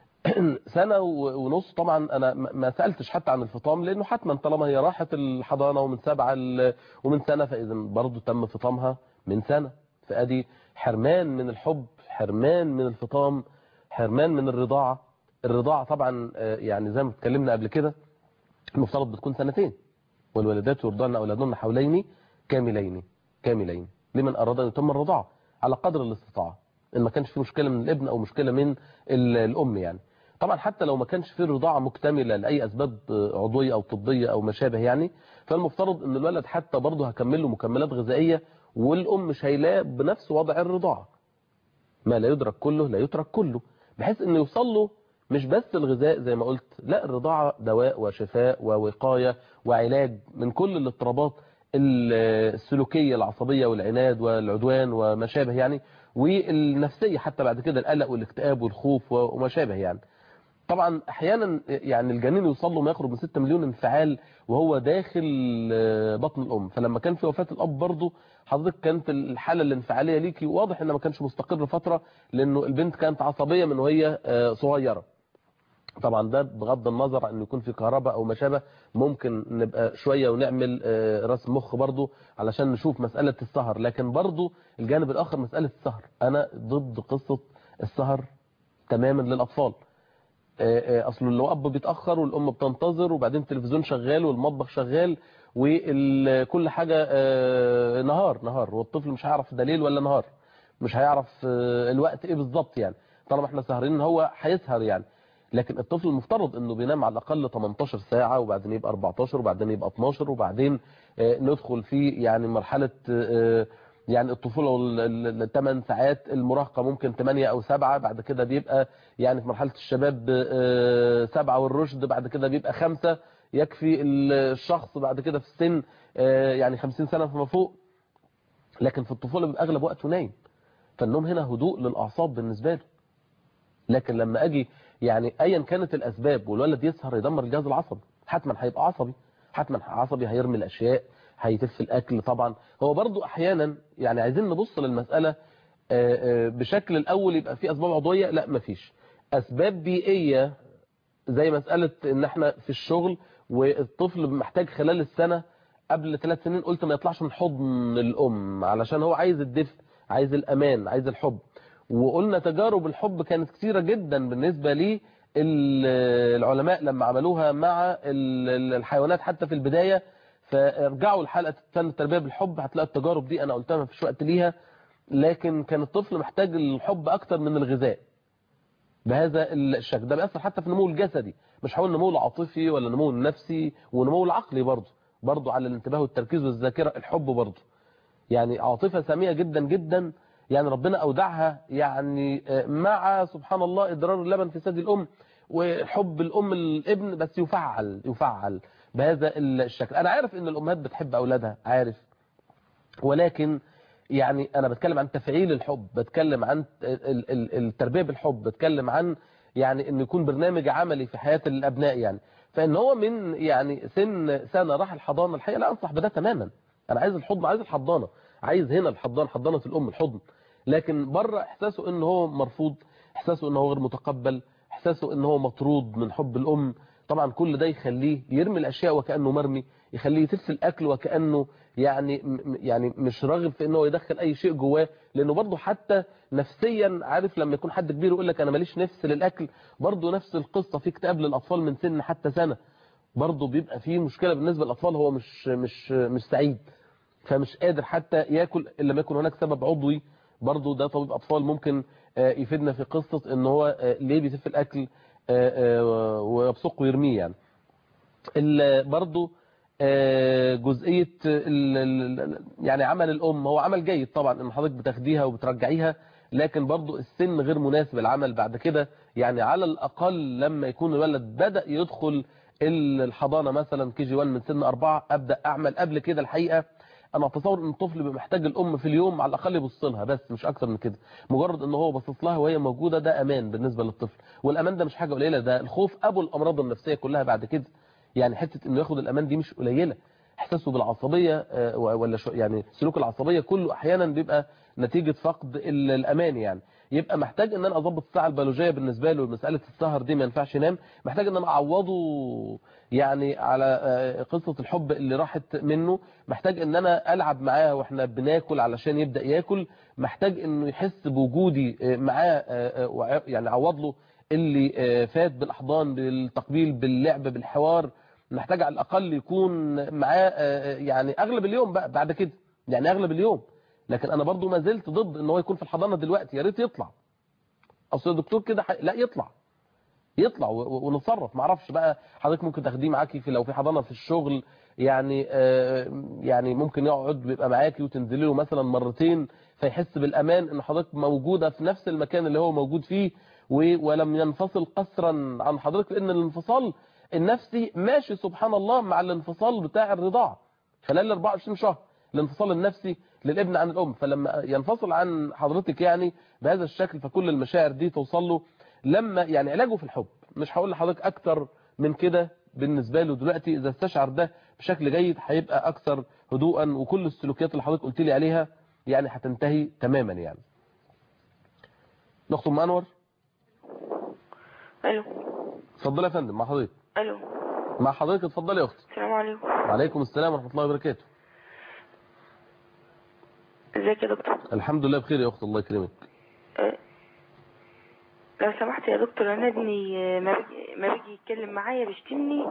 سنة و- ونص طبعا انا ما ما سألتش حتى عن الفطام لانه حتما طالما هي راحت الحضانة ومن سبعة ل- ومن سنة فاذا برضو تم فطامها من سنة فادي حرمان من الحب حرمان من الفطام حرمان من الرضاعة الرضاعة طبعا آه، يعني زي ما اتكلمنا قبل كده المفترض بتكون سنتين والوالدات يرضعن اولادهن حولين كاملين كاملين لمن اراد ان يتم الرضاعه على قدر الاستطاعه ان ما كانش في مشكله من الابن او مشكله من ال- الام يعني طبعا حتى لو ما كانش في رضاعه مكتمله لاي اسباب عضويه او طبيه او ما شابه يعني فالمفترض ان الولد حتى برضه هكمل له مكملات غذائيه والام شايلاه بنفس وضع الرضاعه ما لا يدرك كله لا يترك كله بحيث انه يوصل له مش بس الغذاء زي ما قلت لا الرضاعة دواء وشفاء ووقاية وعلاج من كل الاضطرابات ال- السلوكية العصبية والعناد والعدوان وما شابه يعني والنفسية حتى بعد كده القلق والاكتئاب والخوف وما شابه يعني طبعا احيانا يعني الجنين يوصل له ما يقرب من 6 مليون انفعال وهو داخل آه، بطن الام فلما كان في وفاه الاب برضه حضرتك كانت الحاله الانفعاليه ليكي واضح انها ما كانش مستقر فتره لانه البنت كانت عصبيه من وهي آه، صغيره طبعا ده بغض النظر عن انه يكون في كهرباء او ما شابه ممكن نبقى شويه ونعمل آه، رسم مخ برضه علشان نشوف مساله السهر لكن برضه الجانب الاخر مساله السهر انا ضد قصه السهر تماما للاطفال آه، آه، اصل لو اب بيتاخر والام بتنتظر وبعدين التلفزيون شغال والمطبخ شغال وكل حاجه آه، نهار نهار والطفل مش هيعرف ده ليل ولا نهار مش هيعرف آه، الوقت ايه بالظبط يعني طالما احنا سهرين هو هيسهر يعني لكن الطفل المفترض انه بينام على الاقل 18 ساعة وبعدين يبقى 14 وبعدين يبقى 12 وبعدين آه، ندخل في يعني مرحلة آه، يعني الطفولة الثمان ساعات المراهقة ممكن 8 او 7 بعد كده بيبقى يعني في مرحلة الشباب آه، 7 والرشد بعد كده بيبقى 5 يكفي الشخص بعد كده في السن آه، يعني 50 سنة فما فوق لكن في الطفولة بيبقى اغلب وقته نايم فالنوم هنا هدوء للاعصاب بالنسبة له لكن لما اجي يعني ايا كانت الاسباب والولد يسهر يدمر الجهاز العصبي حتما هيبقى عصبي حتما عصبي هيرمي الاشياء هيتف الاكل طبعا هو برضو احيانا يعني عايزين نبص للمسألة آه، آه، بشكل الاول يبقى في اسباب عضوية لا مفيش اسباب بيئية زي مسألة ان احنا في الشغل والطفل محتاج خلال السنة قبل ثلاث سنين قلت ما يطلعش من حضن الام علشان هو عايز الدفء عايز الامان عايز الحب وقلنا تجارب الحب كانت كثيرة جدا بالنسبة لي العلماء لما عملوها مع ال- الحيوانات حتى في البداية فارجعوا لحلقة فن التربية بالحب هتلاقوا التجارب دي انا قلتها ما فيش وقت ليها لكن كان الطفل محتاج الحب اكتر من الغذاء بهذا الشكل ده بيأثر حتى في النمو الجسدي مش هقول النمو العاطفي ولا النمو النفسي والنمو العقلي برضه برضه على الانتباه والتركيز والذاكرة الحب برضه يعني عاطفة سامية جدا جدا يعني ربنا أودعها يعني مع سبحان الله إدرار اللبن في ثدي الأم وحب الأم الابن بس يفعل يفعل بهذا الشكل أنا عارف إن الأمهات بتحب أولادها عارف ولكن يعني أنا بتكلم عن تفعيل الحب بتكلم عن ال- ال- التربية بالحب بتكلم عن يعني إنه يكون برنامج عملي في حياة الأبناء يعني فإن هو من يعني سن سنة راح الحضانة الحقيقة لا أنصح بده تماما أنا عايز الحضن عايز الحضانة عايز هنا الحضانة حضانة الأم الحضن لكن بره إحساسه إن هو مرفوض إحساسه إن هو غير متقبل إحساسه إن هو مطرود من حب الأم طبعا كل ده يخليه يرمي الأشياء وكأنه مرمي يخليه يتف الأكل وكأنه يعني م- يعني مش راغب في إنه يدخل أي شيء جواه لأنه برضه حتى نفسيا عارف لما يكون حد كبير يقول لك أنا ماليش نفس للأكل برضه نفس القصة في اكتئاب للأطفال من سن حتى سنة برضه بيبقى فيه مشكلة بالنسبة للأطفال هو مش مش مش سعيد فمش قادر حتى ياكل الا لما يكون هناك سبب عضوي برضه ده طبيب اطفال ممكن آه، يفيدنا في قصه ان هو آه، ليه بيتف الاكل آه، آه، ويبصقه ويرميه يعني ال- برضه آه، جزئيه ال- ال- ال- يعني عمل الام هو عمل جيد طبعا ان حضرتك بتاخديها وبترجعيها لكن برضه السن غير مناسب العمل بعد كده يعني على الاقل لما يكون الولد بدا يدخل الحضانه مثلا كي جي 1 من سن أربعة ابدا اعمل قبل كده الحقيقه انا اتصور ان الطفل بيبقى محتاج الام في اليوم على الاقل يبص لها بس مش اكتر من كده مجرد ان هو باصص لها وهي موجوده ده امان بالنسبه للطفل والامان ده مش حاجه قليله ده الخوف ابو الامراض النفسيه كلها بعد كده يعني حته انه ياخد الامان دي مش قليله احساسه بالعصبيه آه، ولا شو يعني سلوك العصبيه كله احيانا بيبقى نتيجه فقد ال- الامان يعني يبقى محتاج ان انا اظبط الساعه البيولوجيه بالنسبه له مساله السهر دي ما ينفعش ينام محتاج ان انا اعوضه يعني على آه، قصه الحب اللي راحت منه محتاج ان انا العب معاه واحنا بناكل علشان يبدا ياكل محتاج انه يحس بوجودي آه، معاه آه، آه، وع- يعني اعوض له اللي آه، فات بالاحضان بالتقبيل باللعب بالحوار محتاج على الاقل يكون معاه آه، يعني اغلب اليوم بقى بعد كده يعني اغلب اليوم لكن انا برضو ما زلت ضد ان هو يكون في الحضانه دلوقتي يا ريت يطلع اصل الدكتور كده ح... لا يطلع يطلع و- و- ونتصرف ما اعرفش بقى حضرتك ممكن تاخديه معاكي في لو في حضانه في الشغل يعني آه يعني ممكن يقعد بيبقى معاكي وتنزلي له مثلا مرتين فيحس بالامان ان حضرتك موجوده في نفس المكان اللي هو موجود فيه و- ولم ينفصل قسرا عن حضرتك لان الانفصال النفسي ماشي سبحان الله مع الانفصال بتاع الرضاعه خلال ال 24 شهر الانفصال النفسي للابن عن الام فلما ينفصل عن حضرتك يعني بهذا الشكل فكل المشاعر دي توصل له لما يعني علاجه في الحب مش هقول لحضرتك اكتر من كده بالنسبه له دلوقتي اذا استشعر ده بشكل جيد هيبقى اكثر هدوءا وكل السلوكيات اللي حضرتك قلت لي عليها يعني هتنتهي تماما يعني نختم مع انور الو اتفضلي يا فندم مع حضرتك الو مع حضرتك اتفضلي يا اختي السلام عليكم وعليكم السلام ورحمه الله وبركاته ازيك يا دكتور الحمد لله بخير يا اخت الله يكرمك أه، لو سمحت يا دكتور انا ابني أه، ما بيجي ما بيجي يتكلم معايا بيشتمني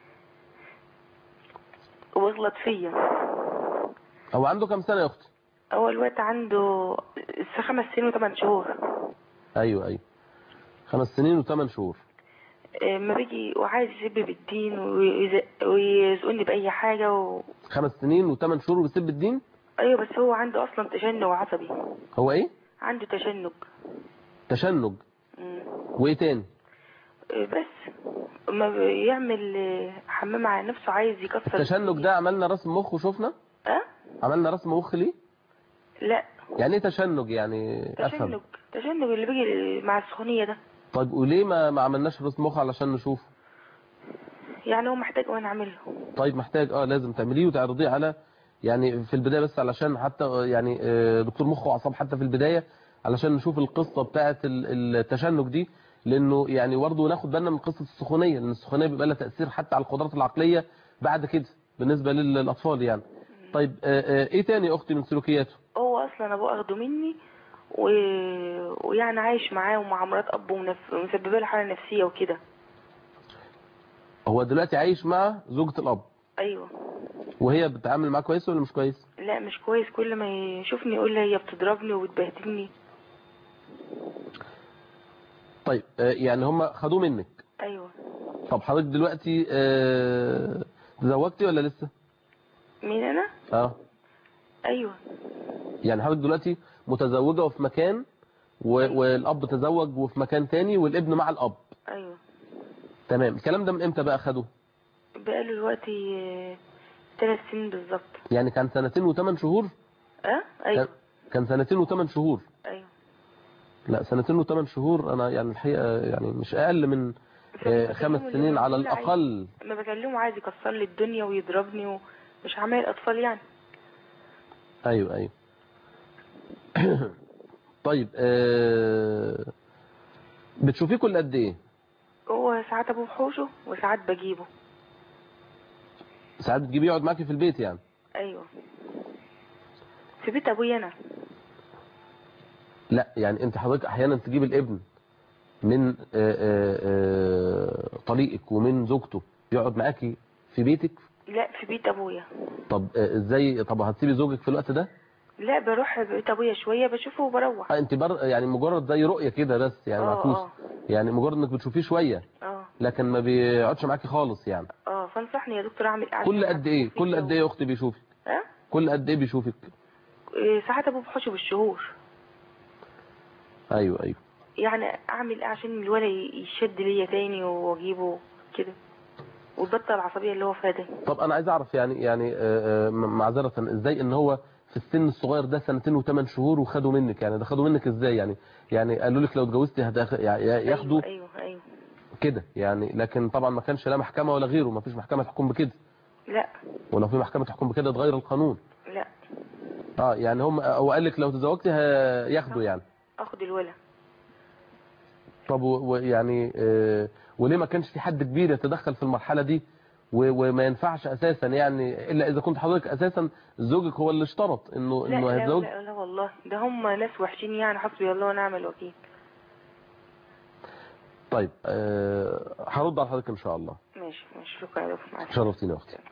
ويغلط فيا هو عنده كام سنه يا اختي هو الوقت عنده لسه خمس سنين وثمان شهور ايوه ايوه خمس سنين وثمان شهور آه، ما بيجي وعايز يسب بالدين ويز- ويزقني باي حاجه و... خمس سنين وثمان شهور بيسب الدين ايوه بس هو عنده اصلا تشنج عصبي هو ايه عنده تشنج تشنج مم. وايه تاني آه، بس ما بيعمل آه، حمام على نفسه عايز يكسر التشنج ده عملنا رسم مخ وشفنا اه عملنا رسم مخ ليه لا يعني ايه تشنج يعني افهم تشنج تشنج اللي بيجي مع السخونيه ده طيب وليه ما ما عملناش رسم مخ علشان نشوف يعني هو محتاج وانا اعمله طيب محتاج اه لازم تعمليه وتعرضيه على يعني في البدايه بس علشان حتى آه، يعني آه، دكتور مخ واعصاب حتى في البدايه علشان نشوف القصه بتاعه ال- التشنج دي لانه يعني برضه ناخد بالنا من قصه السخونيه لان السخونيه بيبقى لها تاثير حتى على القدرات العقليه بعد كده بالنسبه لل- للاطفال يعني طيب آه، آه، ايه تاني يا اختي من سلوكياته هو اصلا ابوه اخده مني و... ويعني عايش معاه ومع مرات ابوه ومنف... ومسببه له حاله نفسيه وكده هو دلوقتي عايش مع زوجة الاب ايوه وهي بتتعامل معاه كويس ولا مش كويس لا مش كويس كل ما يشوفني يقول لي هي بتضربني وبتبهدلني طيب آه، يعني هم خدوه منك ايوه طب حضرتك دلوقتي آه، تزوجتي ولا لسه مين انا اه ايوه يعني حضرتك دلوقتي متزوجة وفي مكان و... والاب تزوج وفي مكان تاني والابن مع الاب ايوه تمام الكلام ده من امتى بقى خده بقاله دلوقتي آه، ثلاث سنين بالظبط يعني كان سنتين وثمان شهور اه ايوه كان سنتين وثمان شهور ايوه لا سنتين وثمان شهور انا يعني الحقيقة يعني مش اقل من آه، خمس سنين على الاقل ما بكلمه عايز يكسر لي الدنيا ويضربني ومش عمال اطفال يعني ايوه ايوه طيب آه، بتشوفيه كل قد ايه هو ساعات ابو بحوشه وساعات بجيبه ساعات بتجيبيه يقعد معاكي في البيت يعني ايوه في بيت ابويا انا لا يعني انت حضرتك احيانا تجيب الابن من آه، آه، آه، طليقك ومن زوجته يقعد معاكي في بيتك لا في بيت ابويا طب آه، ازاي طب هتسيبي زوجك في الوقت ده لا بروح بيت ابويا شويه بشوفه وبروح آه، انت بر يعني مجرد زي رؤيه كده بس يعني اه معكوس اه يعني مجرد انك بتشوفيه شويه اه لكن ما بيقعدش معاكي خالص يعني اه فانصحني يا دكتور اعمل ايه كل عشان قد ايه أحس كل قد ايه يا اختي بيشوفك اه كل قد ايه بيشوفك إيه، ساعات ابو بحوشه بالشهور ايوه ايوه يعني اعمل ايه عشان الولد يشد ليا تاني واجيبه كده وتبطل العصبيه اللي هو فيها ده طب انا عايز اعرف يعني يعني آه، آه، معذره ازاي ان هو في السن الصغير ده سنتين وثمان شهور وخدوا منك يعني ده خدوا منك ازاي يعني يعني قالوا لك لو اتجوزتي هتاخ- يع- يع- ياخدوا ايوه ايوه, أيوة. كده يعني لكن طبعا ما كانش لا محكمه ولا غيره ما فيش محكمه تحكم بكده لا ولو في محكمه تحكم بكده تغير القانون لا اه يعني هم هو قال لك لو تزوجتي هياخدوا يعني اخد الولد طب و- ويعني آه، وليه ما كانش في حد كبير يتدخل في المرحله دي و- وما ينفعش اساسا يعني الا اذا كنت حضرتك اساسا زوجك هو اللي اشترط انه لا انه لا, هيتزوج لا لا والله ده هم ناس وحشين يعني حسبي الله ونعم الوكيل طيب آه، هرد على حضرتك ان شاء الله ماشي ماشي شكرا يا دكتور مع السلامة. شرفتيني يا اختي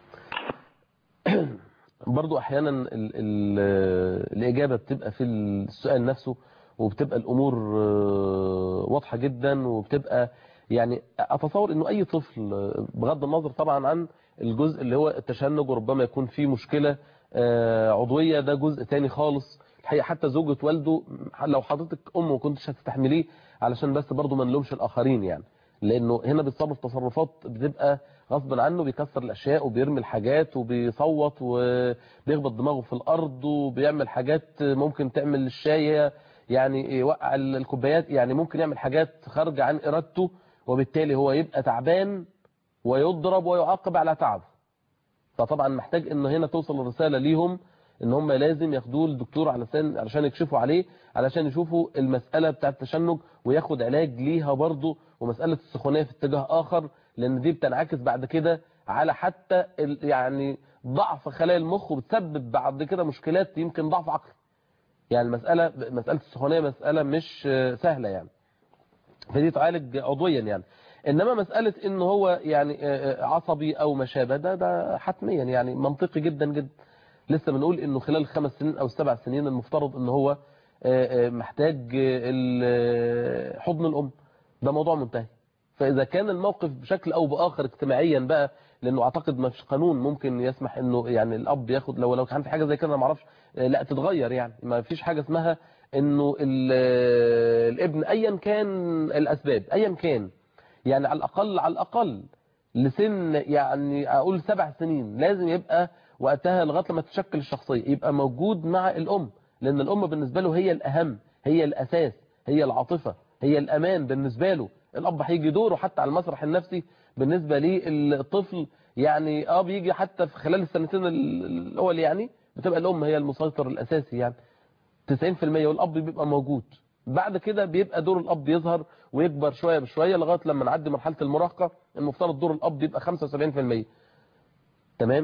برضو احيانا ال ال الاجابه بتبقى في السؤال نفسه وبتبقى الامور آه، واضحه جدا وبتبقى يعني اتصور انه اي طفل آه، بغض النظر طبعا عن الجزء اللي هو التشنج وربما يكون فيه مشكله آه، عضويه ده جزء تاني خالص الحقيقه حتى زوجة والده لو حضرتك ام وكنتش هتستحمليه علشان بس برضو ما نلومش الاخرين يعني لانه هنا بيتصرف تصرفات بتبقى غصب عنه بيكسر الاشياء وبيرمي الحاجات وبيصوت وبيخبط دماغه في الارض وبيعمل حاجات ممكن تعمل الشاي يعني يوقع الكوبايات يعني ممكن يعمل حاجات خارجه عن ارادته وبالتالي هو يبقى تعبان ويضرب ويعاقب على تعبه فطبعا محتاج ان هنا توصل الرساله ليهم ان هم لازم ياخدوه للدكتور علشان علشان يكشفوا عليه علشان يشوفوا المساله بتاعه التشنج وياخد علاج ليها برضه ومساله السخونيه في اتجاه اخر لان دي بتنعكس بعد كده على حتى ال- يعني ضعف خلايا المخ وبتسبب بعد كده مشكلات يمكن ضعف عقلي يعني المساله مساله السخونيه مساله مش آه، سهله يعني فدي تعالج عضويا يعني انما مساله ان هو يعني آه، آه، عصبي او ما شابه ده ده حتميا يعني منطقي جدا جدا لسه بنقول انه خلال خمس سنين او سبع سنين المفترض ان هو آه، آه، محتاج آه، ال- آه، حضن الام ده موضوع منتهي فاذا كان الموقف بشكل او باخر اجتماعيا بقى لانه اعتقد ما فيش قانون ممكن يسمح انه يعني الاب ياخد لو لو كان في حاجه زي كده انا ما اعرفش آه، لا تتغير يعني ما فيش حاجه اسمها انه ال- آه، الابن ايا كان الاسباب ايا كان يعني على الاقل على الاقل لسن يعني اقول سبع سنين لازم يبقى وقتها لغايه لما تتشكل الشخصيه يبقى موجود مع الام لان الام بالنسبه له هي الاهم هي الاساس هي العاطفه هي الامان بالنسبه له الاب هيجي دوره حتى على المسرح النفسي بالنسبه للطفل يعني اه بيجي حتى في خلال السنتين ال- الاول يعني بتبقى الام هي المسيطر الاساسي يعني 90% والاب بيبقى موجود بعد كده بيبقى دور الاب يظهر ويكبر شويه بشويه لغايه لما نعدي مرحله المراهقه المفترض دور الاب يبقى 75% تمام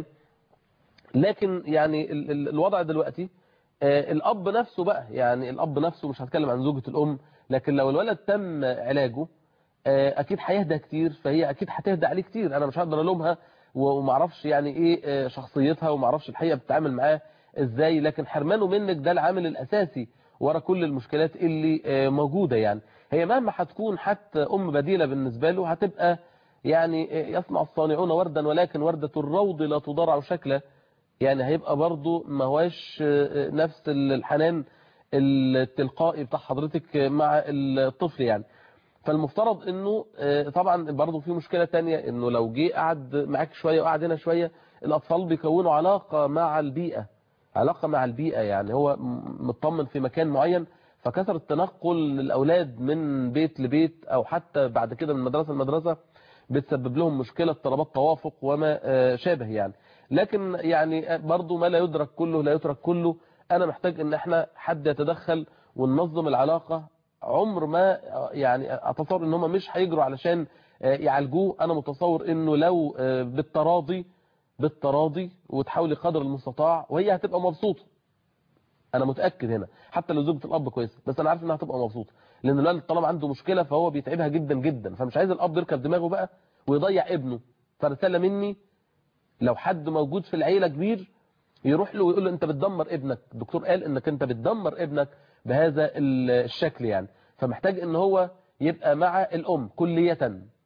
لكن يعني ال- ال- الوضع دلوقتي آه، الاب نفسه بقى يعني الاب نفسه مش هتكلم عن زوجة الام لكن لو الولد تم علاجه آه، اكيد هيهدى كتير فهي اكيد هتهدى عليه كتير انا مش هقدر الومها و- ومعرفش يعني ايه آه، شخصيتها ومعرفش الحقيقه بتتعامل معاه ازاي لكن حرمانه منك ده العامل الاساسي ورا كل المشكلات اللي آه، موجوده يعني هي مهما هتكون حتى ام بديله بالنسبه له هتبقى يعني آه، يصنع الصانعون وردا ولكن ورده الروض لا تضرع شكلا يعني هيبقى برضو ما هواش آه، نفس الحنان التلقائي بتاع حضرتك مع الطفل يعني فالمفترض انه آه، طبعا برضو في مشكلة تانية انه لو جه قعد معاك شوية وقعد هنا شوية الاطفال بيكونوا علاقة مع البيئة علاقة مع البيئة يعني هو م- مطمن في مكان معين فكثرة تنقل الاولاد من بيت لبيت او حتى بعد كده من مدرسة لمدرسة بتسبب لهم مشكلة اضطرابات توافق وما آه، شابه يعني لكن يعني برضو ما لا يدرك كله لا يترك كله انا محتاج ان احنا حد يتدخل وننظم العلاقة عمر ما يعني اتصور ان هم مش هيجروا علشان يعالجوه انا متصور انه لو بالتراضي بالتراضي وتحاولي قدر المستطاع وهي هتبقى مبسوطة انا متأكد هنا حتى لو زوجة الاب كويسة بس انا عارف انها هتبقى مبسوطة لان الولد طالما عنده مشكلة فهو بيتعبها جدا جدا فمش عايز الاب يركب دماغه بقى ويضيع ابنه فرسالة مني لو حد موجود في العيلة كبير يروح له ويقول له انت بتدمر ابنك الدكتور قال انك انت بتدمر ابنك بهذا الشكل يعني فمحتاج ان هو يبقى مع الام كلية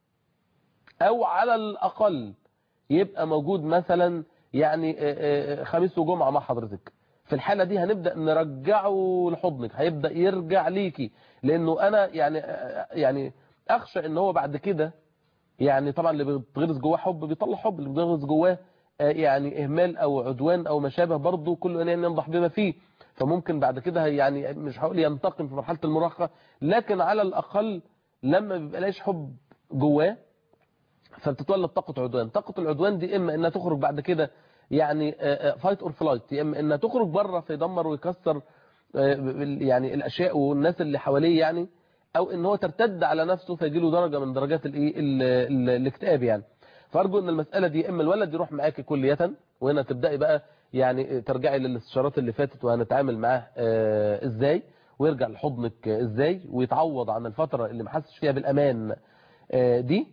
او على الاقل يبقى موجود مثلا يعني خميس وجمعة مع حضرتك في الحالة دي هنبدأ نرجعه لحضنك هيبدأ يرجع ليكي لانه انا يعني يعني اخشى ان هو بعد كده يعني طبعا اللي بيتغرس جواه حب بيطلع حب اللي بيتغرس جواه يعني اهمال او عدوان او ما شابه برضه كل ان ينضح بما فيه فممكن بعد كده يعني مش هقول ينتقم في مرحله المراهقه لكن على الاقل لما بيبقاش حب جواه فبتتولد طاقه عدوان طاقه العدوان دي اما انها تخرج بعد كده يعني فايت اور فلايت يا اما انها تخرج بره فيدمر ويكسر يعني الاشياء والناس اللي حواليه يعني او ان هو ترتد على نفسه فيجي له درجه من درجات الايه الاكتئاب يعني فارجو ان المساله دي اما الولد يروح معاكي كليه وهنا تبداي بقى يعني ترجعي للاستشارات اللي فاتت وهنتعامل معاه آه ازاي ويرجع لحضنك ازاي ويتعوض عن الفتره اللي ما حسش فيها بالامان آه دي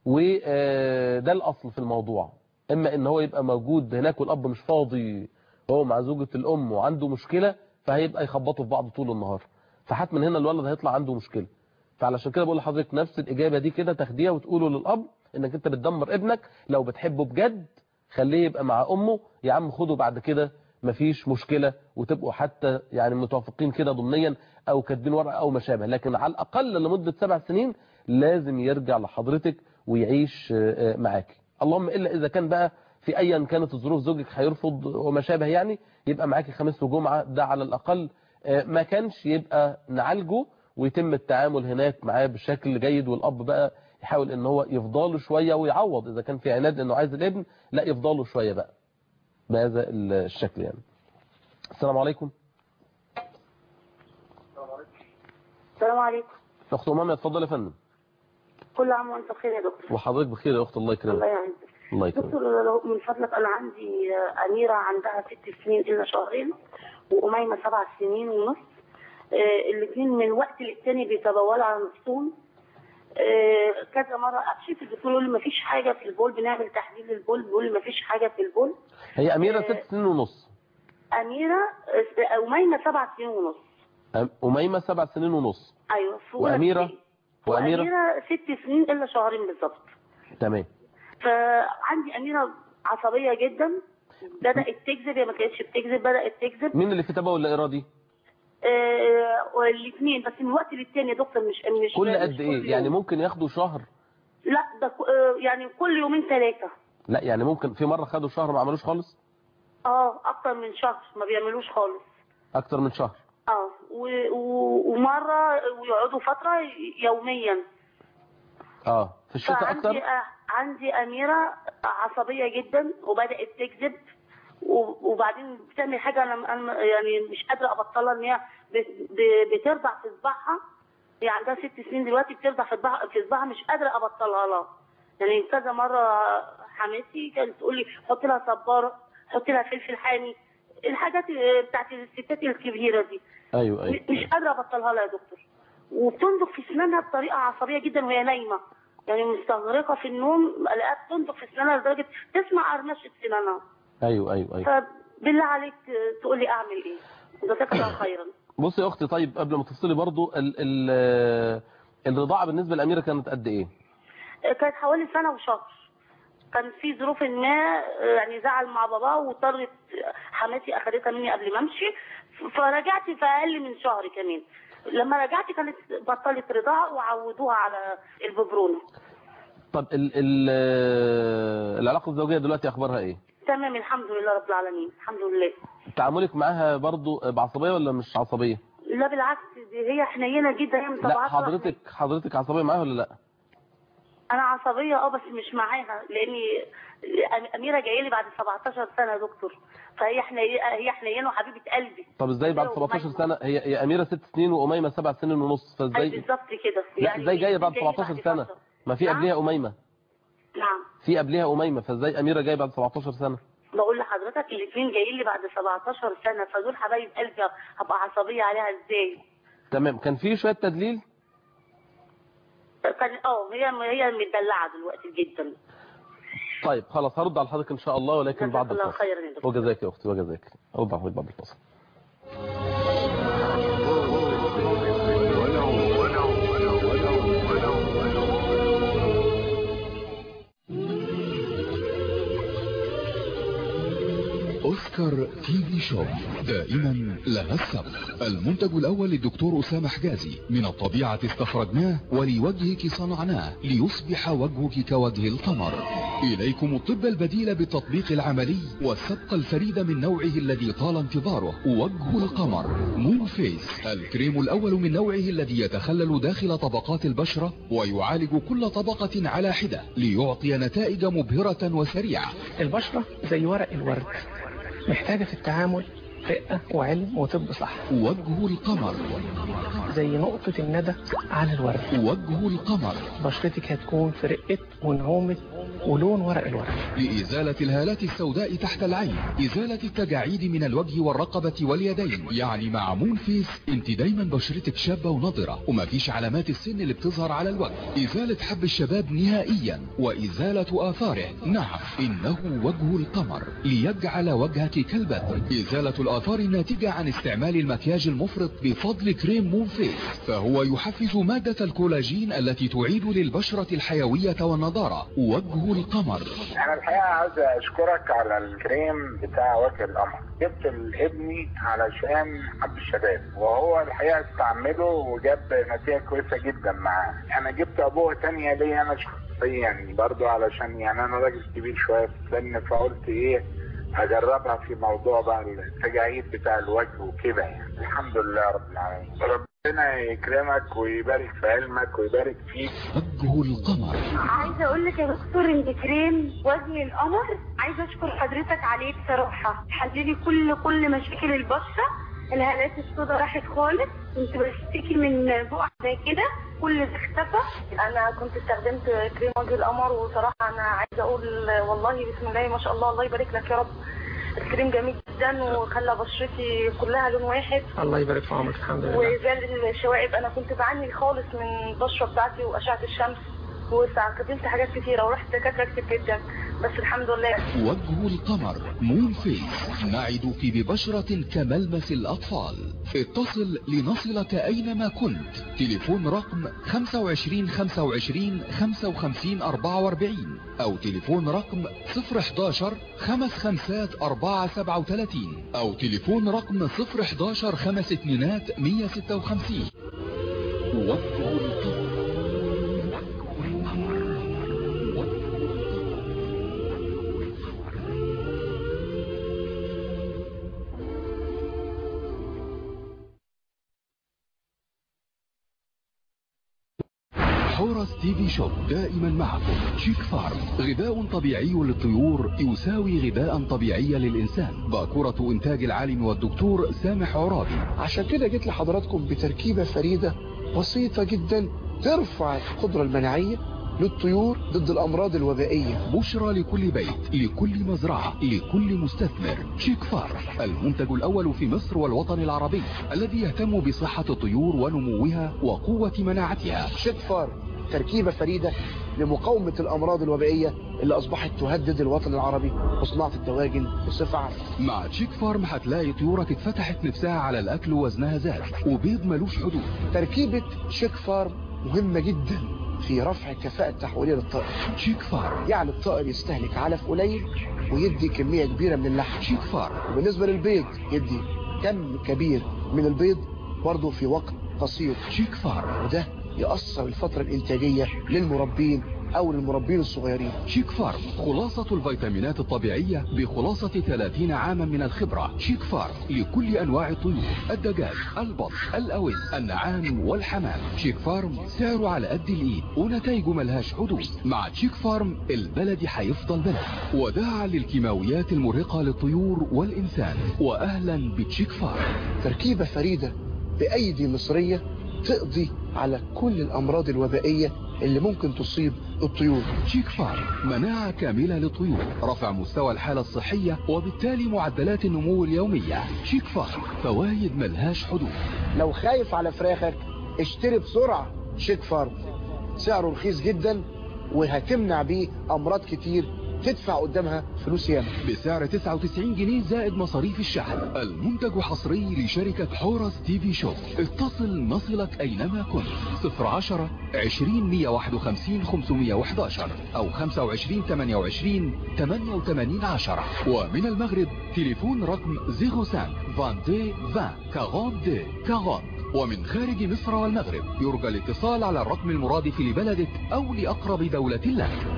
وده الاصل في الموضوع اما ان هو يبقى موجود هناك والاب مش فاضي هو مع زوجة الام وعنده مشكلة فهيبقى يخبطوا في بعض طول النهار فحتما هنا الولد هيطلع عنده مشكلة فعلشان كده بقول لحضرتك نفس الإجابة دي كده تاخديها وتقوله للأب انك انت بتدمر ابنك لو بتحبه بجد خليه يبقى مع امه يا عم خده بعد كده مفيش مشكلة وتبقوا حتى يعني متوافقين كده ضمنيا او كاتبين ورقة او ما شابه لكن على الاقل لمدة سبع سنين لازم يرجع لحضرتك ويعيش معاك اللهم الا اذا كان بقى في ايا كانت الظروف زوجك هيرفض وما شابه يعني يبقى معاكي خميس وجمعة ده على الاقل ما كانش يبقى نعالجه ويتم التعامل هناك معاه بشكل جيد والاب بقى يحاول ان هو يفضله شوية ويعوض اذا كان في عناد انه عايز الابن لا يفضله شوية بقى بهذا الشكل يعني السلام عليكم السلام عليكم اخت امامي اتفضل يا فندم كل عام وانت بخير يا دكتور وحضرتك بخير يا اخت الله يكرمك الله يعينك الله يكرمك دكتور لو من فضلك انا عندي اميره عندها ست سنين الا شهرين واميمه سبع سنين ونص آه الاثنين من وقت للتاني بيتبولوا على نفسهم آه كذا مره اكشف الدكتور يقول لي ما فيش حاجه في البول بنعمل تحليل البول بيقول لي ما فيش حاجه في البول هي اميره ست سنين ونص اميره آه، اميمه سبع سنين ونص أم- اميمه سبع سنين ونص ايوه في أولى وأميرة؟ ابتدائي. وأميرة وأميرة ست سنين إلا شهرين بالظبط تمام فعندي أميرة عصبية جدا بدأت تكذب هي ما كانتش بتكذب بدأت تكذب مين اللي في تبع ولا إرادي آه والاثنين بس من وقت للتاني يا دكتور مش مش كل مش قد كل إيه يوم. يعني ممكن ياخدوا شهر لا ده ك- آه، يعني كل يومين ثلاثة لا يعني ممكن في مرة خدوا شهر ما عملوش خالص اه أكتر من شهر ما بيعملوش خالص أكتر من شهر اه و- و- ومرة ويقعدوا فترة يوميا اه في الشتاء فعندي أكتر آه، عندي أميرة عصبية جدا وبدأت تكذب و- وبعدين بتعمل حاجة أنا أنا يعني مش قادرة أبطلها إن هي بت- ب- بترضع في صباعها هي عندها ست سنين دلوقتي بترضع في صباعها في صباعها مش قادرة أبطلها لها يعني كذا مرة حماتي كانت تقول لي حط لها صبارة حط لها فلفل حامي الحاجات بتاعت الستات الكبيرة دي أيوه أيوه مش قادره ابطلها لها يا دكتور وبتنضغ في اسنانها بطريقه عصبيه جدا وهي نايمه يعني مستغرقه في النوم الاقيها بتنضغ في اسنانها لدرجه تسمع قرمشه سنانها أيوه أيوه أيوه فبالله عليك تقول لي اعمل ايه جزاك الله خيرا بصي يا أختي طيب قبل ما تفصلي برضو ال ال الرضاعة بالنسبة لأميرة كانت قد إيه كانت حوالي سنه وشهر كان في ظروف ما يعني زعل مع باباه واضطرت حماتي اخدتها مني قبل ما امشي فرجعت في اقل من شهر كمان لما رجعت كانت بطلت رضاعه وعودوها على الببرونه طب ال ال العلاقة الزوجية دلوقتي أخبارها إيه تمام الحمد لله رب العالمين الحمد لله تعاملك معاها برضو بعصبية ولا مش عصبية لا بالعكس دي هي حنينه جدا هي لا مطبعات حضرتك حضرتك عصبية معاها ولا لا انا عصبيه اه بس مش معاها لاني أم- اميره جايه لي بعد 17 سنه يا دكتور فهي حنينه هي حنينه وحبيبه قلبي طب ازاي بعد هي 17 وأميمة. سنة هي هي أميرة ست سنين وأميمة سبع سنين ونص أي فازاي بالظبط كده لا ازاي جاية بعد 17 سنة فترة. ما في نعم؟ قبلها أميمة نعم في قبلها أميمة فازاي أميرة جاية بعد 17 سنة بقول لحضرتك الاثنين جايين لي بعد 17 سنه فدول حبايب قلبي هبقى عصبيه عليها ازاي تمام كان في شوية تدليل كان اه هي هي مدلعه دلوقتي جدا طيب خلاص هرد على حضرتك إن شاء الله ولكن جزاك بعد الله الفاصل خيرا يا دكتور وجزاك يا أختي وجزاك أرد على حضرتك بعد الفاصل أوسكار تي في شوب دائما لها السبق المنتج الأول للدكتور أسامة حجازي من الطبيعة استخرجناه ولوجهك صنعناه ليصبح وجهك كوجه القمر إليكم الطب البديل بالتطبيق العملي والسبق الفريد من نوعه الذي طال انتظاره وجه القمر مون فيس الكريم الأول من نوعه الذي يتخلل داخل طبقات البشرة ويعالج كل طبقة على حدة ليعطي نتائج مبهرة وسريعة البشرة زي ورق الورد محتاجة في التعامل رقة وعلم وطب صح وجه القمر زي نقطة الندى على الورد وجه القمر بشرتك هتكون في رقة ونعومة ولون ورق الورد لإزالة الهالات السوداء تحت العين إزالة التجاعيد من الوجه والرقبة واليدين يعني مع مون فيس انت دايما بشرتك شابة ونضرة ومفيش علامات السن اللي بتظهر على الوجه إزالة حب الشباب نهائيا وإزالة آثاره نعم إنه وجه القمر ليجعل وجهك كالبدر إزالة الآثار الناتجة عن استعمال المكياج المفرط بفضل كريم مون فيس فهو يحفز مادة الكولاجين التي تعيد للبشرة الحيوية والنضارة وجه القمر انا الحقيقه عاوز اشكرك على الكريم بتاع وجه القمر جبت لابني علشان حب الشباب وهو الحقيقه استعمله وجاب نتيجه كويسه جدا معاه انا جبت ابوه تانية ليا انا شخصيا برضو علشان يعني انا راجل كبير شويه في السن فقلت ايه اجربها في موضوع بقى التجاعيد بتاع الوجه وكده يعني الحمد لله رب العالمين ربنا يكرمك ويبارك في علمك ويبارك فيك وجه القمر عايزه اقول لك يا دكتور ان كريم وجه القمر عايزه اشكر حضرتك عليه بصراحه حللي كل كل مشاكل البشره الهالات السوداء راحت خالص كنت بشتكي من بقع زي كده كل ده اختفى انا كنت استخدمت كريم وجه القمر وصراحه انا عايزه اقول والله بسم الله ما شاء الله الله يبارك لك يا رب الكريم جميل جدا وخلى بشرتي كلها لون واحد الله يبارك في عمرك الحمد لله وزال الشوائب انا كنت بعاني خالص من البشره بتاعتي واشعه الشمس واستخدمت حاجات كتيره ورحت دكاتره كتير جدا بس الحمد لله وجه القمر مون فيس نعدك ببشرة كملمس الأطفال اتصل لنصلك أينما كنت تليفون رقم 25 25 55 44 أو تليفون رقم 011 خمس خمسات 4 37 أو تليفون رقم 011 خمس اتنينات 156 وجه القمر حورس تي في شوب دائما معكم شيك فارم غذاء طبيعي للطيور يساوي غذاء طبيعي للإنسان باكورة إنتاج العالم والدكتور سامح عرابي عشان كده جيت لحضراتكم بتركيبة فريدة بسيطة جدا ترفع القدرة المناعية للطيور ضد الأمراض الوبائية بشرى لكل بيت لكل مزرعة لكل مستثمر شيك فارم المنتج الأول في مصر والوطن العربي الذي يهتم بصحة الطيور ونموها وقوة مناعتها شيك فارم تركيبة فريدة لمقاومة الأمراض الوبائية اللي أصبحت تهدد الوطن العربي وصناعة الدواجن بصفة عامة مع تشيك فارم هتلاقي طيورك اتفتحت نفسها على الأكل ووزنها زاد وبيض ملوش حدود تركيبة شيك فارم مهمة جدا في رفع الكفاءة التحويلية للطائر تشيك فارم يعني الطائر يستهلك علف قليل ويدي كمية كبيرة من اللحم تشيك فارم وبالنسبة للبيض يدي كم كبير من البيض برضه في وقت قصير تشيك فارم وده يأثر الفترة الإنتاجية للمربين أو للمربين الصغيرين شيك فارم خلاصة الفيتامينات الطبيعية بخلاصة 30 عاما من الخبرة شيك فارم لكل أنواع الطيور الدجاج البط الأوز النعام والحمام شيك فارم سعره على قد الإيد ونتائجه ملهاش حدود مع شيك فارم البلد هيفضل بلد وداعا للكيماويات المرهقة للطيور والإنسان وأهلا بتشيك فارم تركيبة فريدة بأيدي مصرية تقضي على كل الأمراض الوبائية اللي ممكن تصيب الطيور شيك فارم مناعة كاملة للطيور رفع مستوى الحالة الصحية وبالتالي معدلات النمو اليومية شيك فارم فوايد ملهاش حدود لو خايف على فراخك اشتري بسرعة شيك فارم سعره رخيص جدا وهتمنع بيه أمراض كتير تدفع قدامها فلوس ياما بسعر 99 جنيه زائد مصاريف الشحن المنتج حصري لشركة حورس تي في شوب اتصل نصلك أينما كنت 010 20 151 511 أو 25 28 88 10 ومن المغرب تليفون رقم 05 22 20 42 40 ومن خارج مصر والمغرب يرجى الاتصال على الرقم المرادف لبلدك أو لأقرب دولة لك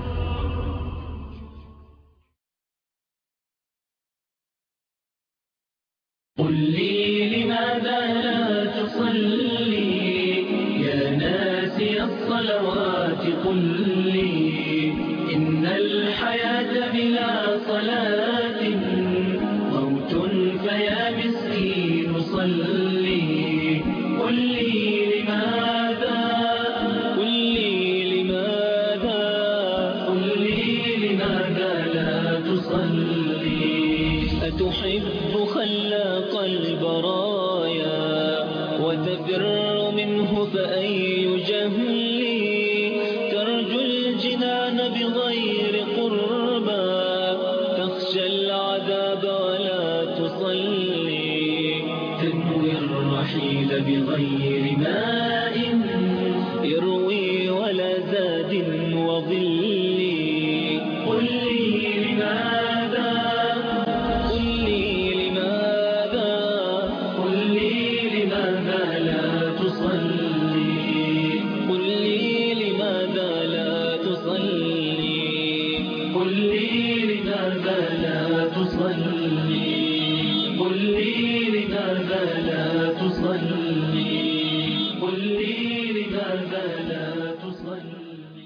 قل لي لماذا لا تصلي يا ناسي الصلوات قل لي إن الحياة بلا صلاة موت فيا مسكين صلي قل لي لماذا قل لي لماذا قل لي لماذا لا تصلي أتحب خلاق البرايا وتفر منه فأي جهل ترجو الجنان بغير قربى تخشى العذاب ولا تصلي تنوي الرحيل بغير ماء يروي ولا زاد وظل قل لي لماذا قل لي لماذا قل لي لماذا لا تصلي قل لي لماذا لا تصلي قل لي لماذا لا تصلي قل لي لماذا لا تصلي قل لي لماذا لا تصلي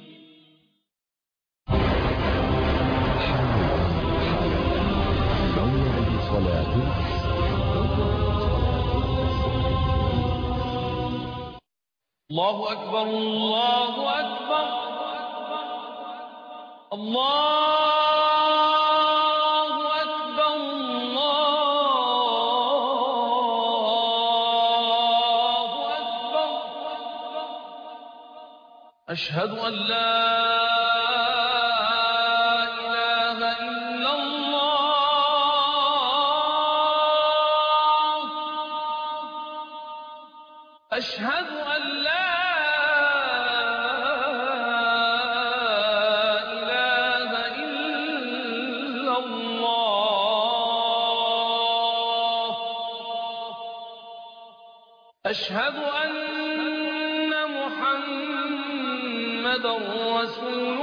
موعد صلاة الله أكبر الله أكبر الله أكبر الله أكبر أشهد أن لا إله أشهد أن محمد رسول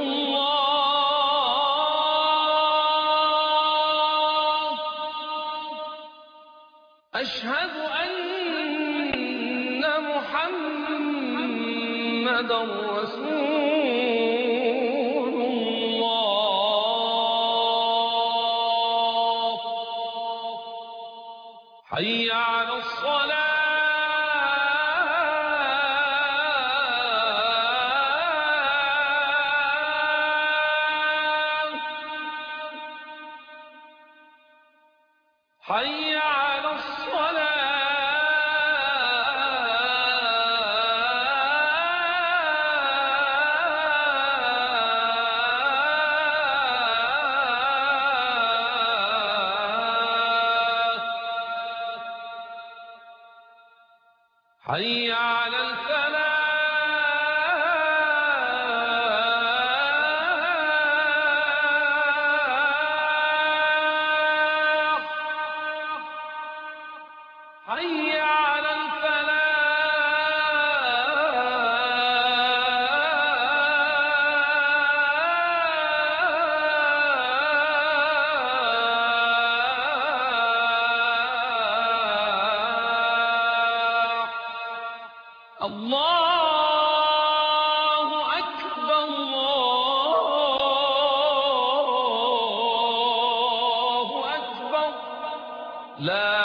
الله أشهد أن محمد رسول الله حي على الصلاة حي على الصلاة حي على الفلاح حي على الفلاح الله أكبر الله أكبر لا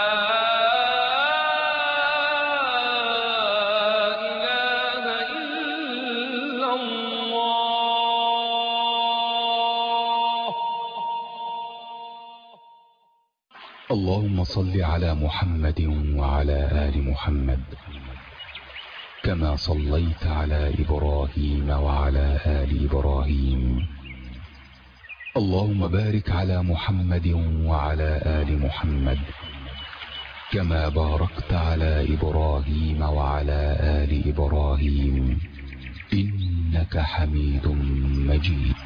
إله إلا الله اللهم صل على محمد وعلى آل محمد كما صليت على إبراهيم وعلى آل إبراهيم اللهم بارك على محمد وعلى آل محمد كما باركت على إبراهيم وعلى آل إبراهيم إنك حميد مجيد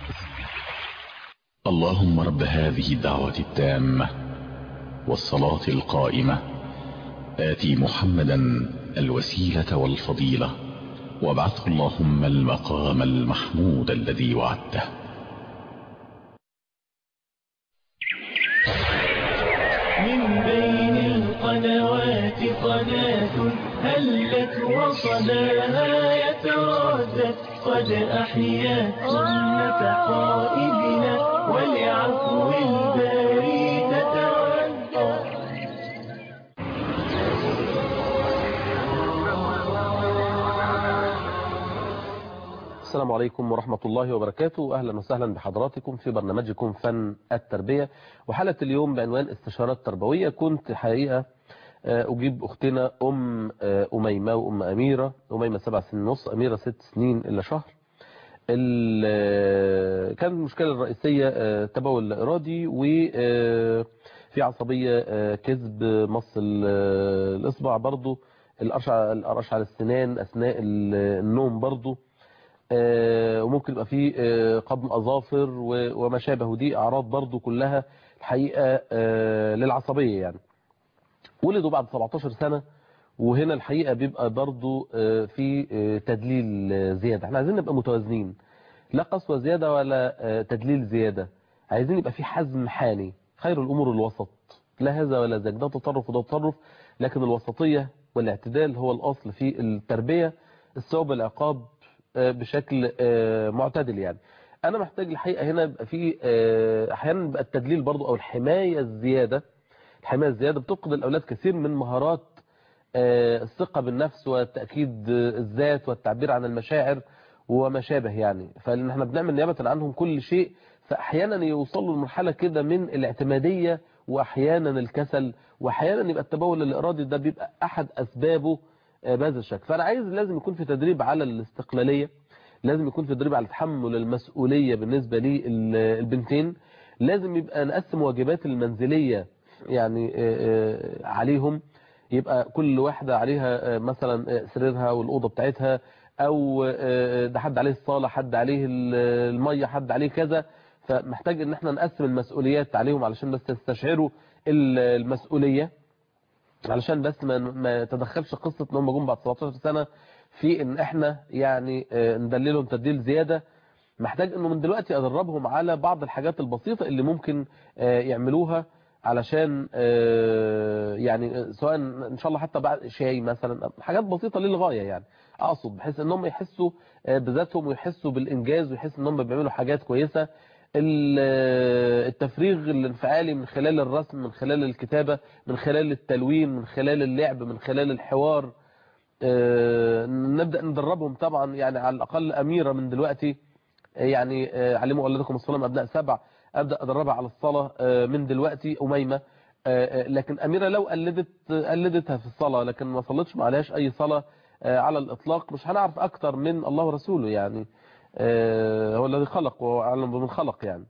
اللهم رب هذه الدعوة التامة والصلاة القائمة آتي محمدا الوسيلة والفضيلة وابعثه اللهم المقام المحمود الذي وعدته من بين القنوات قناة هلت وصداها يتردد قد أحيا سنة قائدنا ولعفو الباري تتودد السلام عليكم ورحمة الله وبركاته أهلا وسهلا بحضراتكم في برنامجكم فن التربية وحلقة اليوم بعنوان استشارات تربوية كنت حقيقة آه، أجيب أختنا أم آه، أميمة وأم أميرة أميمة سبع سنين ونص أميرة ست سنين إلا شهر ال- آه، كانت المشكلة الرئيسية آه، تبول لا إرادي وفي عصبية آه، كذب مص ال- آه، الإصبع برضو القرش على القرش على السنان أثناء ال- النوم برضو آه، وممكن يبقى فيه آه، قضم أظافر و- وما شابه ودي أعراض برضو كلها الحقيقة آه، للعصبية يعني ولدوا بعد 17 سنة وهنا الحقيقة بيبقى برضو آه، في آه، تدليل آه، زيادة احنا عايزين نبقى متوازنين لا قسوة زيادة ولا آه، تدليل زيادة عايزين يبقى في حزم حاني خير الأمور الوسط لا هذا ولا ذاك ده تطرف وده تطرف لكن الوسطية والاعتدال هو الأصل في التربية الصعوبة العقاب آه، بشكل آه، معتدل يعني انا محتاج الحقيقه هنا يبقى في آه، احيانا بيبقى التدليل برضو او الحمايه الزياده الحمايه الزياده بتفقد الاولاد كثير من مهارات آه، الثقه بالنفس وتاكيد آه، الذات والتعبير عن المشاعر وما شابه يعني فان احنا بنعمل نيابه عنهم كل شيء فاحيانا يوصلوا لمرحله كده من الاعتماديه واحيانا الكسل واحيانا يبقى التبول الارادي ده بيبقى احد اسبابه آه، بهذا الشكل فانا عايز لازم يكون في تدريب على الاستقلاليه لازم يكون في تدريب على تحمل المسؤوليه بالنسبه للبنتين لازم يبقى نقسم واجبات المنزليه يعني آه، آه، عليهم يبقى كل واحده عليها آه، مثلا آه، سريرها والاوضه بتاعتها او آه، ده حد عليه الصاله حد عليه ال- الميه حد عليه كذا فمحتاج ان احنا نقسم المسؤوليات عليهم علشان بس تستشعروا ال- المسؤوليه علشان بس ما ما تدخلش قصة ان هم جم بعد 17 سنة في ان احنا يعني آه، ندللهم تدليل زيادة محتاج انه من دلوقتي ادربهم على بعض الحاجات البسيطة اللي ممكن آه، يعملوها علشان آه، يعني سواء ان شاء الله حتى بعد شاي مثلا حاجات بسيطة للغاية يعني اقصد بحيث انهم يحسوا آه، بذاتهم ويحسوا بالانجاز ويحسوا انهم بيعملوا حاجات كويسة ال- التفريغ الانفعالي من خلال الرسم من خلال الكتابة من خلال التلوين من خلال اللعب من خلال الحوار آه، نبدأ ندربهم طبعا يعني على الأقل أميرة من دلوقتي آه، يعني آه، علموا أولادكم الصلاة من أبناء سبع أبدأ أدربها على الصلاة آه، من دلوقتي أميمة آه، آه، لكن أميرة لو قلدت قلدتها في الصلاة لكن ما صلتش ما عليهاش أي صلاة آه، على الإطلاق مش هنعرف أكتر من الله ورسوله يعني آه، هو الذي خلق وهو أعلم بمن خلق يعني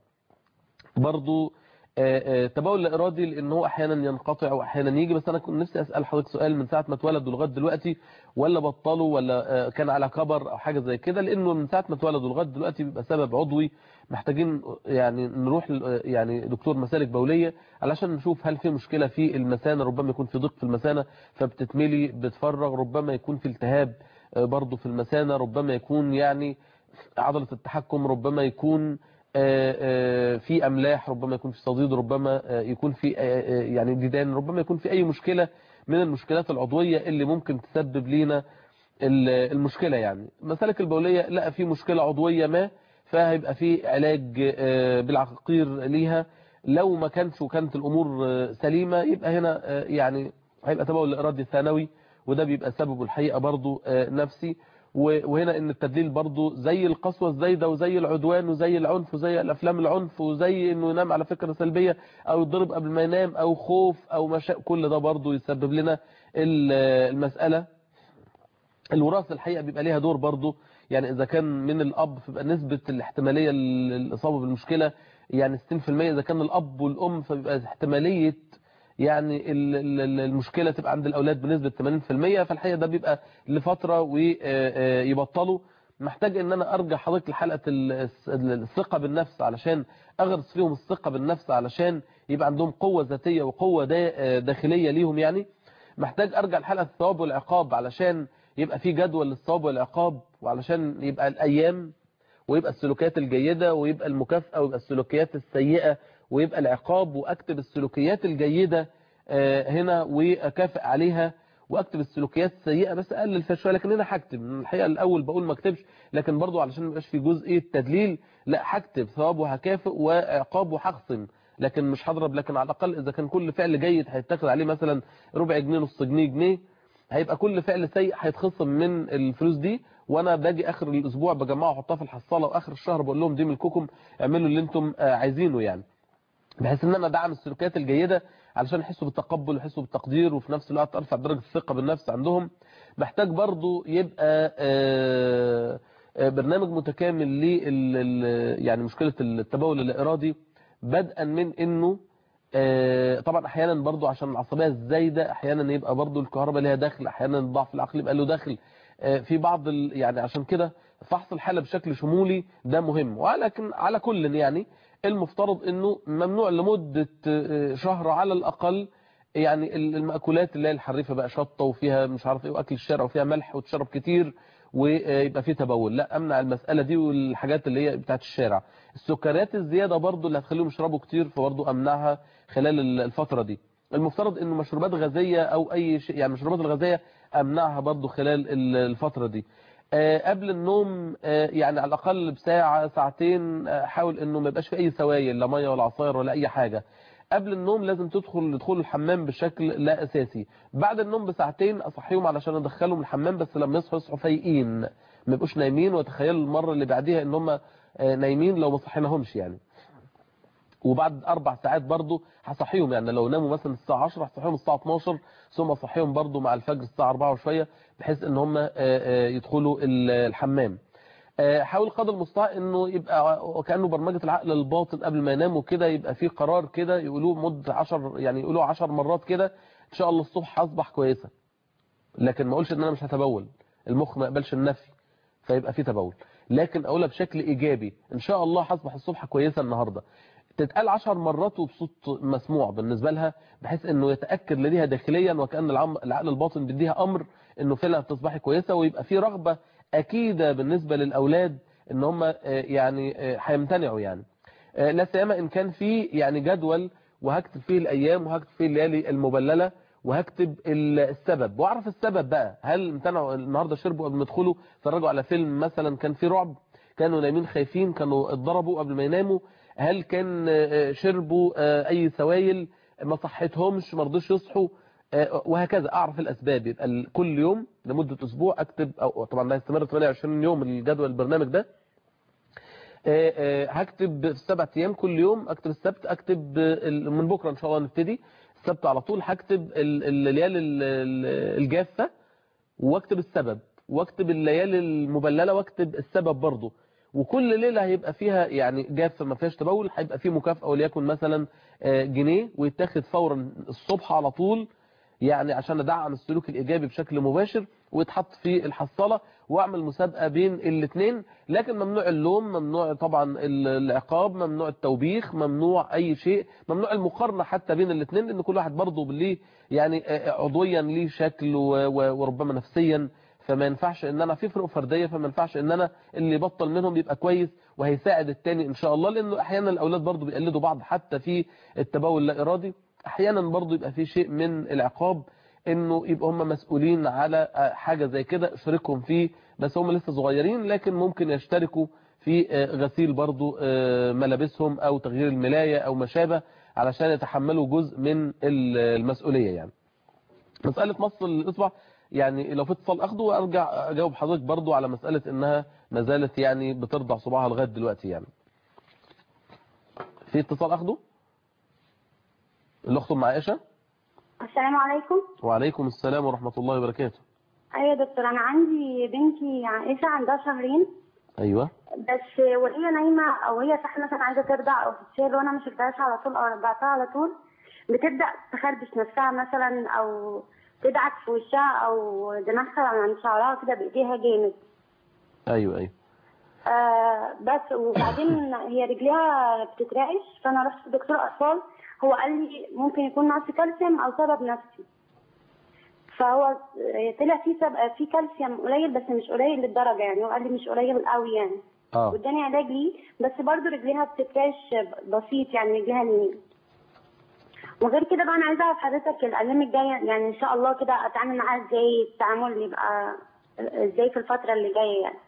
برضو آه، آه، تبول لا ارادي لان هو احيانا ينقطع واحيانا يجي بس انا كنت نفسي اسال حضرتك سؤال من ساعه ما اتولدوا لغايه دلوقتي ولا بطلوا ولا آه، كان على كبر او حاجه زي كده لانه من ساعه ما اتولدوا لغايه دلوقتي بيبقى سبب عضوي محتاجين يعني نروح ل- يعني دكتور مسالك بوليه علشان نشوف هل في مشكله في المثانه ربما يكون في ضيق في المثانه فبتتملي بتفرغ ربما يكون في التهاب آه، برضو في المثانه ربما يكون يعني عضله التحكم ربما يكون آه، آه، في املاح ربما يكون في صديد ربما آه، يكون في آه، آه، يعني ديدان ربما يكون في اي مشكله من المشكلات العضويه اللي ممكن تسبب لينا ال- المشكله يعني مسالك البوليه لا في مشكله عضويه ما فهيبقى في علاج آه، بالعقاقير ليها لو ما كانش وكانت الامور آه، سليمه يبقى هنا آه، يعني هيبقى تبول الارادي الثانوي وده بيبقى سببه الحقيقه برضو آه، نفسي و- وهنا ان التدليل برضو زي القسوة الزايدة وزي العدوان وزي العنف وزي الافلام العنف وزي انه ينام على فكرة سلبية او يضرب قبل ما ينام او خوف او مشاء كل ده برضو يسبب لنا ال- المسألة الوراثة الحقيقة بيبقى ليها دور برضو يعني اذا كان من الاب فبيبقى نسبة الاحتمالية للاصابة بالمشكلة يعني 60% اذا كان الاب والام فبيبقى احتمالية يعني ال- ال- ال- المشكلة تبقى عند الأولاد بنسبة 80% فالحقيقة ده بيبقى لفترة ويبطلوا محتاج ان انا ارجع حضرتك لحلقة ال- الس- الثقة بالنفس علشان اغرس فيهم الثقة بالنفس علشان يبقى عندهم قوة ذاتية وقوة دا- داخلية ليهم يعني محتاج ارجع لحلقة الثواب والعقاب علشان يبقى في جدول للثواب والعقاب وعلشان يبقى الايام ويبقى السلوكيات الجيدة ويبقى المكافأة ويبقى السلوكيات السيئة ويبقى العقاب واكتب السلوكيات الجيدة آه، هنا واكافئ عليها واكتب السلوكيات السيئة بس اقلل فيها شويه لكن هنا هكتب من الحقيقه الاول بقول ما اكتبش لكن برضو علشان ما يبقاش في جزئيه تدليل لا هكتب ثواب وهكافئ وعقاب وهخصم لكن مش هضرب لكن على الاقل اذا كان كل فعل جيد هيتاخد عليه مثلا ربع جنيه نص جنيه جنيه هيبقى كل فعل سيء هيتخصم من الفلوس دي وانا باجي اخر الاسبوع بجمعه واحطها في الحصاله واخر الشهر بقول لهم دي ملككم اعملوا اللي انتم آه، عايزينه يعني بحيث ان انا ادعم السلوكيات الجيده علشان يحسوا بالتقبل ويحسوا بالتقدير وفي نفس الوقت ارفع درجه الثقه بالنفس عندهم محتاج برضو يبقى آه، آه، برنامج متكامل لل يعني مشكله التبول اللا ارادي بدءا من انه آه، طبعا احيانا برضو عشان العصبيه الزايده احيانا يبقى برضو الكهرباء ليها دخل احيانا الضعف العقلي يبقى له دخل آه، في بعض ال... يعني عشان كده فحص الحاله بشكل شمولي ده مهم ولكن على كل يعني المفترض انه ممنوع لمده آه، شهر على الاقل يعني ال- المأكولات اللي هي الحريفه بقى شطه وفيها مش عارف ايه واكل الشارع وفيها ملح وتشرب كتير ويبقى فيه تبول لا امنع المساله دي والحاجات اللي هي بتاعت الشارع السكريات الزياده برضو اللي هتخليهم يشربوا كتير فبرضو امنعها خلال ال- الفتره دي المفترض انه مشروبات غازيه او اي شيء يعني المشروبات الغازيه امنعها برضو خلال ال- الفتره دي آه، قبل النوم آه، يعني على الاقل بساعه ساعتين آه، حاول انه ما يبقاش في اي سوائل لا ميه ولا عصاير ولا اي حاجه قبل النوم لازم تدخل دخول الحمام بشكل لا اساسي بعد النوم بساعتين اصحيهم علشان ادخلهم الحمام بس لما يصحوا يصحوا فايقين ما يبقوش نايمين وتخيلوا المره اللي بعديها ان هم آه، نايمين لو ما صحيناهمش يعني وبعد اربع ساعات برضو هصحيهم يعني لو ناموا مثلا الساعه 10 هصحيهم الساعه 12 ثم اصحيهم برضو مع الفجر الساعه 4 وشويه بحيث ان هم آه، آه، يدخلوا ال- الحمام آه، حاول قدر المستطاع انه يبقى وكانه برمجه العقل الباطن قبل ما يناموا كده يبقى في قرار كده يقولوه مده 10 يعني يقولوه 10 مرات كده ان شاء الله الصبح هصبح كويسه لكن ما اقولش ان انا مش هتبول المخ ما يقبلش النفي فيبقى في تبول لكن اقولها بشكل ايجابي ان شاء الله هصبح الصبح كويسه النهارده تتقال عشر مرات وبصوت مسموع بالنسبة لها بحيث انه يتأكد لديها داخليا وكأن العم- العقل الباطن بيديها امر انه فعلا تصبحي كويسة ويبقى في رغبة اكيدة بالنسبة للاولاد ان هم آه، يعني آه، هيمتنعوا يعني آه، لا سيما ان كان في يعني جدول وهكتب فيه الايام وهكتب فيه الليالي المبلله وهكتب ال- السبب واعرف السبب بقى هل امتنعوا النهارده شربوا قبل ما يدخلوا اتفرجوا على فيلم مثلا كان فيه رعب كانوا نايمين خايفين كانوا اتضربوا قبل ما يناموا هل كان آه، شربوا آه، اي سوائل ما صحتهمش ما رضوش يصحوا آه، وهكذا اعرف الاسباب يبقى ال- كل يوم لمده اسبوع اكتب او طبعا ده هيستمر 28 يوم الجدول البرنامج ده آه، آه، هكتب في السبع ايام كل يوم اكتب السبت اكتب آه، ال- من بكره ان شاء الله نبتدي السبت على طول هكتب ال- الليالي ال- ال- الجافه واكتب السبب واكتب الليالي المبلله واكتب السبب برضه وكل ليله هيبقى فيها يعني جافه ما فيهاش تبول هيبقى فيه مكافاه وليكن مثلا آه، جنيه ويتاخد فورا الصبح على طول يعني عشان ادعم السلوك الايجابي بشكل مباشر ويتحط في الحصاله واعمل مسابقه بين الاثنين لكن ممنوع اللوم ممنوع طبعا ال- العقاب ممنوع التوبيخ ممنوع اي شيء ممنوع المقارنه حتى بين الاثنين لان كل واحد برضه ليه يعني آه، عضويا ليه شكل و- و- وربما نفسيا فما ينفعش ان انا في فروق فرديه فما ينفعش ان انا اللي يبطل منهم يبقى كويس وهيساعد التاني ان شاء الله لانه احيانا الاولاد برضه بيقلدوا بعض حتى في التبول اللا ارادي احيانا برضه يبقى في شيء من العقاب انه يبقى هم مسؤولين على آه، حاجه زي كده اشتركهم فيه بس هم لسه صغيرين لكن ممكن يشتركوا في آه، غسيل برضه آه، ملابسهم او تغيير الملايه او ما شابه علشان يتحملوا جزء من ال- المسؤوليه يعني مسألة مص الإصبع يعني لو في اتصال أخده وأرجع أجاوب حضرتك برضو على مسألة إنها ما زالت يعني بترضع صباعها لغاية دلوقتي يعني في اتصال أخده الأخت أم عائشة السلام عليكم وعليكم السلام ورحمة الله وبركاته ايوه يا دكتور انا عندي بنتي عائشه عندها شهرين أيوة بس وهي نايمه او هي صاحيه مثلا عايزه ترضع او تتشال وانا ما شلتهاش على طول او رضعتها على طول بتبدا تخربش نفسها مثلا او تدعك في وشها او دماغها عن شعرها كده بايديها جامد أيوة أيوة آه بس وبعدين هي رجليها بتترعش فانا رحت لدكتور اطفال هو قال لي ممكن يكون نقص كالسيوم او سبب نفسي فهو آه، طلع في سب... في كالسيوم قليل بس مش قليل للدرجه يعني هو قال لي مش قليل قوي يعني اه واداني علاج ليه بس برضو رجليها بتترعش بسيط يعني رجليها اليمين وغير كده بقى انا عايزه اعرف حضرتك الايام الجايه يعني ان شاء الله كده اتعامل معاها ازاي التعامل يبقى ازاي في الفتره اللي جايه يعني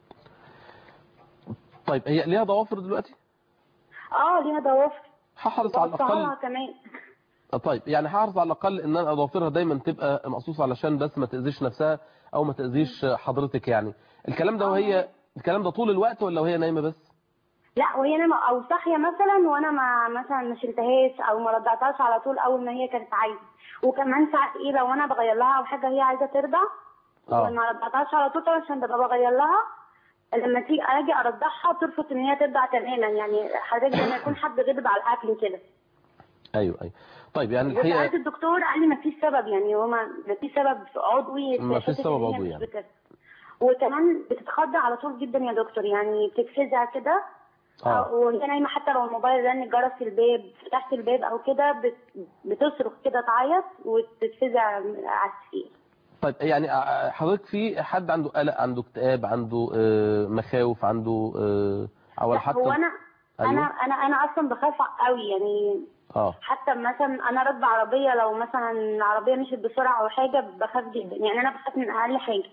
طيب هي ليها ضوافر دلوقتي اه ليها ضوافر هحرص على بقطعها الأقل كمان طيب يعني هحرص على الأقل إن أنا أضافرها دايما تبقى مقصوصة علشان بس ما تأذيش نفسها أو ما تأذيش حضرتك يعني الكلام ده وهي الكلام ده طول الوقت ولا وهي نايمة بس لا وهي نايمه او صاحيه مثلا وانا ما مثلا ما شلتهاش او ما رضعتهاش على طول اول ما هي كانت عايزه وكمان ساعات ايه لو انا بغير لها او حاجه هي عايزه ترضع اه وما رضعتهاش على طول طبعا عشان ببقى بغير لها لما تيجي اجي ارضعها ترفض ان هي ترضع تماما يعني حضرتك زي ما يكون حد غضب على الاكل كده ايوه ايوه طيب يعني وسالت الحقيقة الدكتور قال لي ما فيش سبب يعني هو ما ما فيش سبب عضوي ما فيش يثبت سبب إن هي عضوي مش يعني. بترضع. وكمان بتتخضع على طول جدا يا دكتور يعني بتتفزع كده اه وهي نايمه حتى لو الموبايل رن جرس في الباب فتحت الباب او كده بت- بتصرخ كده تعيط وتتفزع على السرير طيب يعني ع- حضرتك في حد عنده قلق عنده اكتئاب عنده آه، مخاوف عنده آه، او لا حتى هو انا انا أيوة. انا انا اصلا بخاف قوي يعني اه حتى مثلا انا راكبه عربيه لو مثلا العربيه مشيت بسرعه او حاجه بخاف جدا يعني انا بخاف من اقل حاجه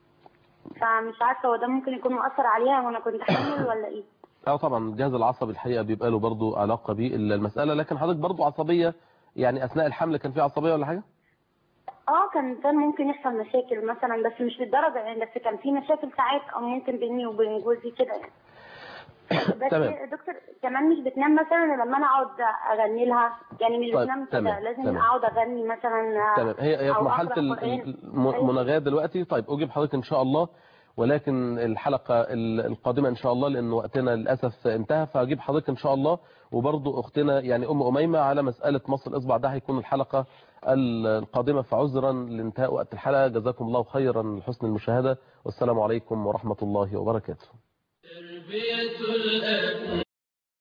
فمش عارفه هو ده ممكن يكون مؤثر عليها وانا كنت حامل ولا ايه اه طبعا الجهاز العصبي الحقيقه بيبقى له برضه علاقه بالمساله لكن حضرتك برضه عصبيه يعني اثناء الحمل كان في عصبيه ولا حاجه اه كان كان ممكن يحصل مشاكل مثلا بس مش للدرجه يعني بس كان في مشاكل ساعات او ممكن بيني وبين جوزي كده يعني بس تمام. يا دكتور كمان مش بتنام مثلا لما انا اقعد اغني لها يعني مش طيب، بتنام كده تمام، لازم تمام. اقعد اغني مثلا تمام هي هي في أو مرحله أقرأ ال- قرآن. الم- المناغاه دلوقتي طيب اجيب حضرتك ان شاء الله ولكن الحلقه ال- القادمه ان شاء الله لان وقتنا للاسف انتهى فهجيب حضرتك ان شاء الله وبرضه اختنا يعني ام اميمه على مساله مصر الاصبع ده هيكون الحلقه ال- القادمه فعذرا لانتهاء وقت الحلقه جزاكم الله خيرا لحسن المشاهده والسلام عليكم ورحمه الله وبركاته تربية الأبناء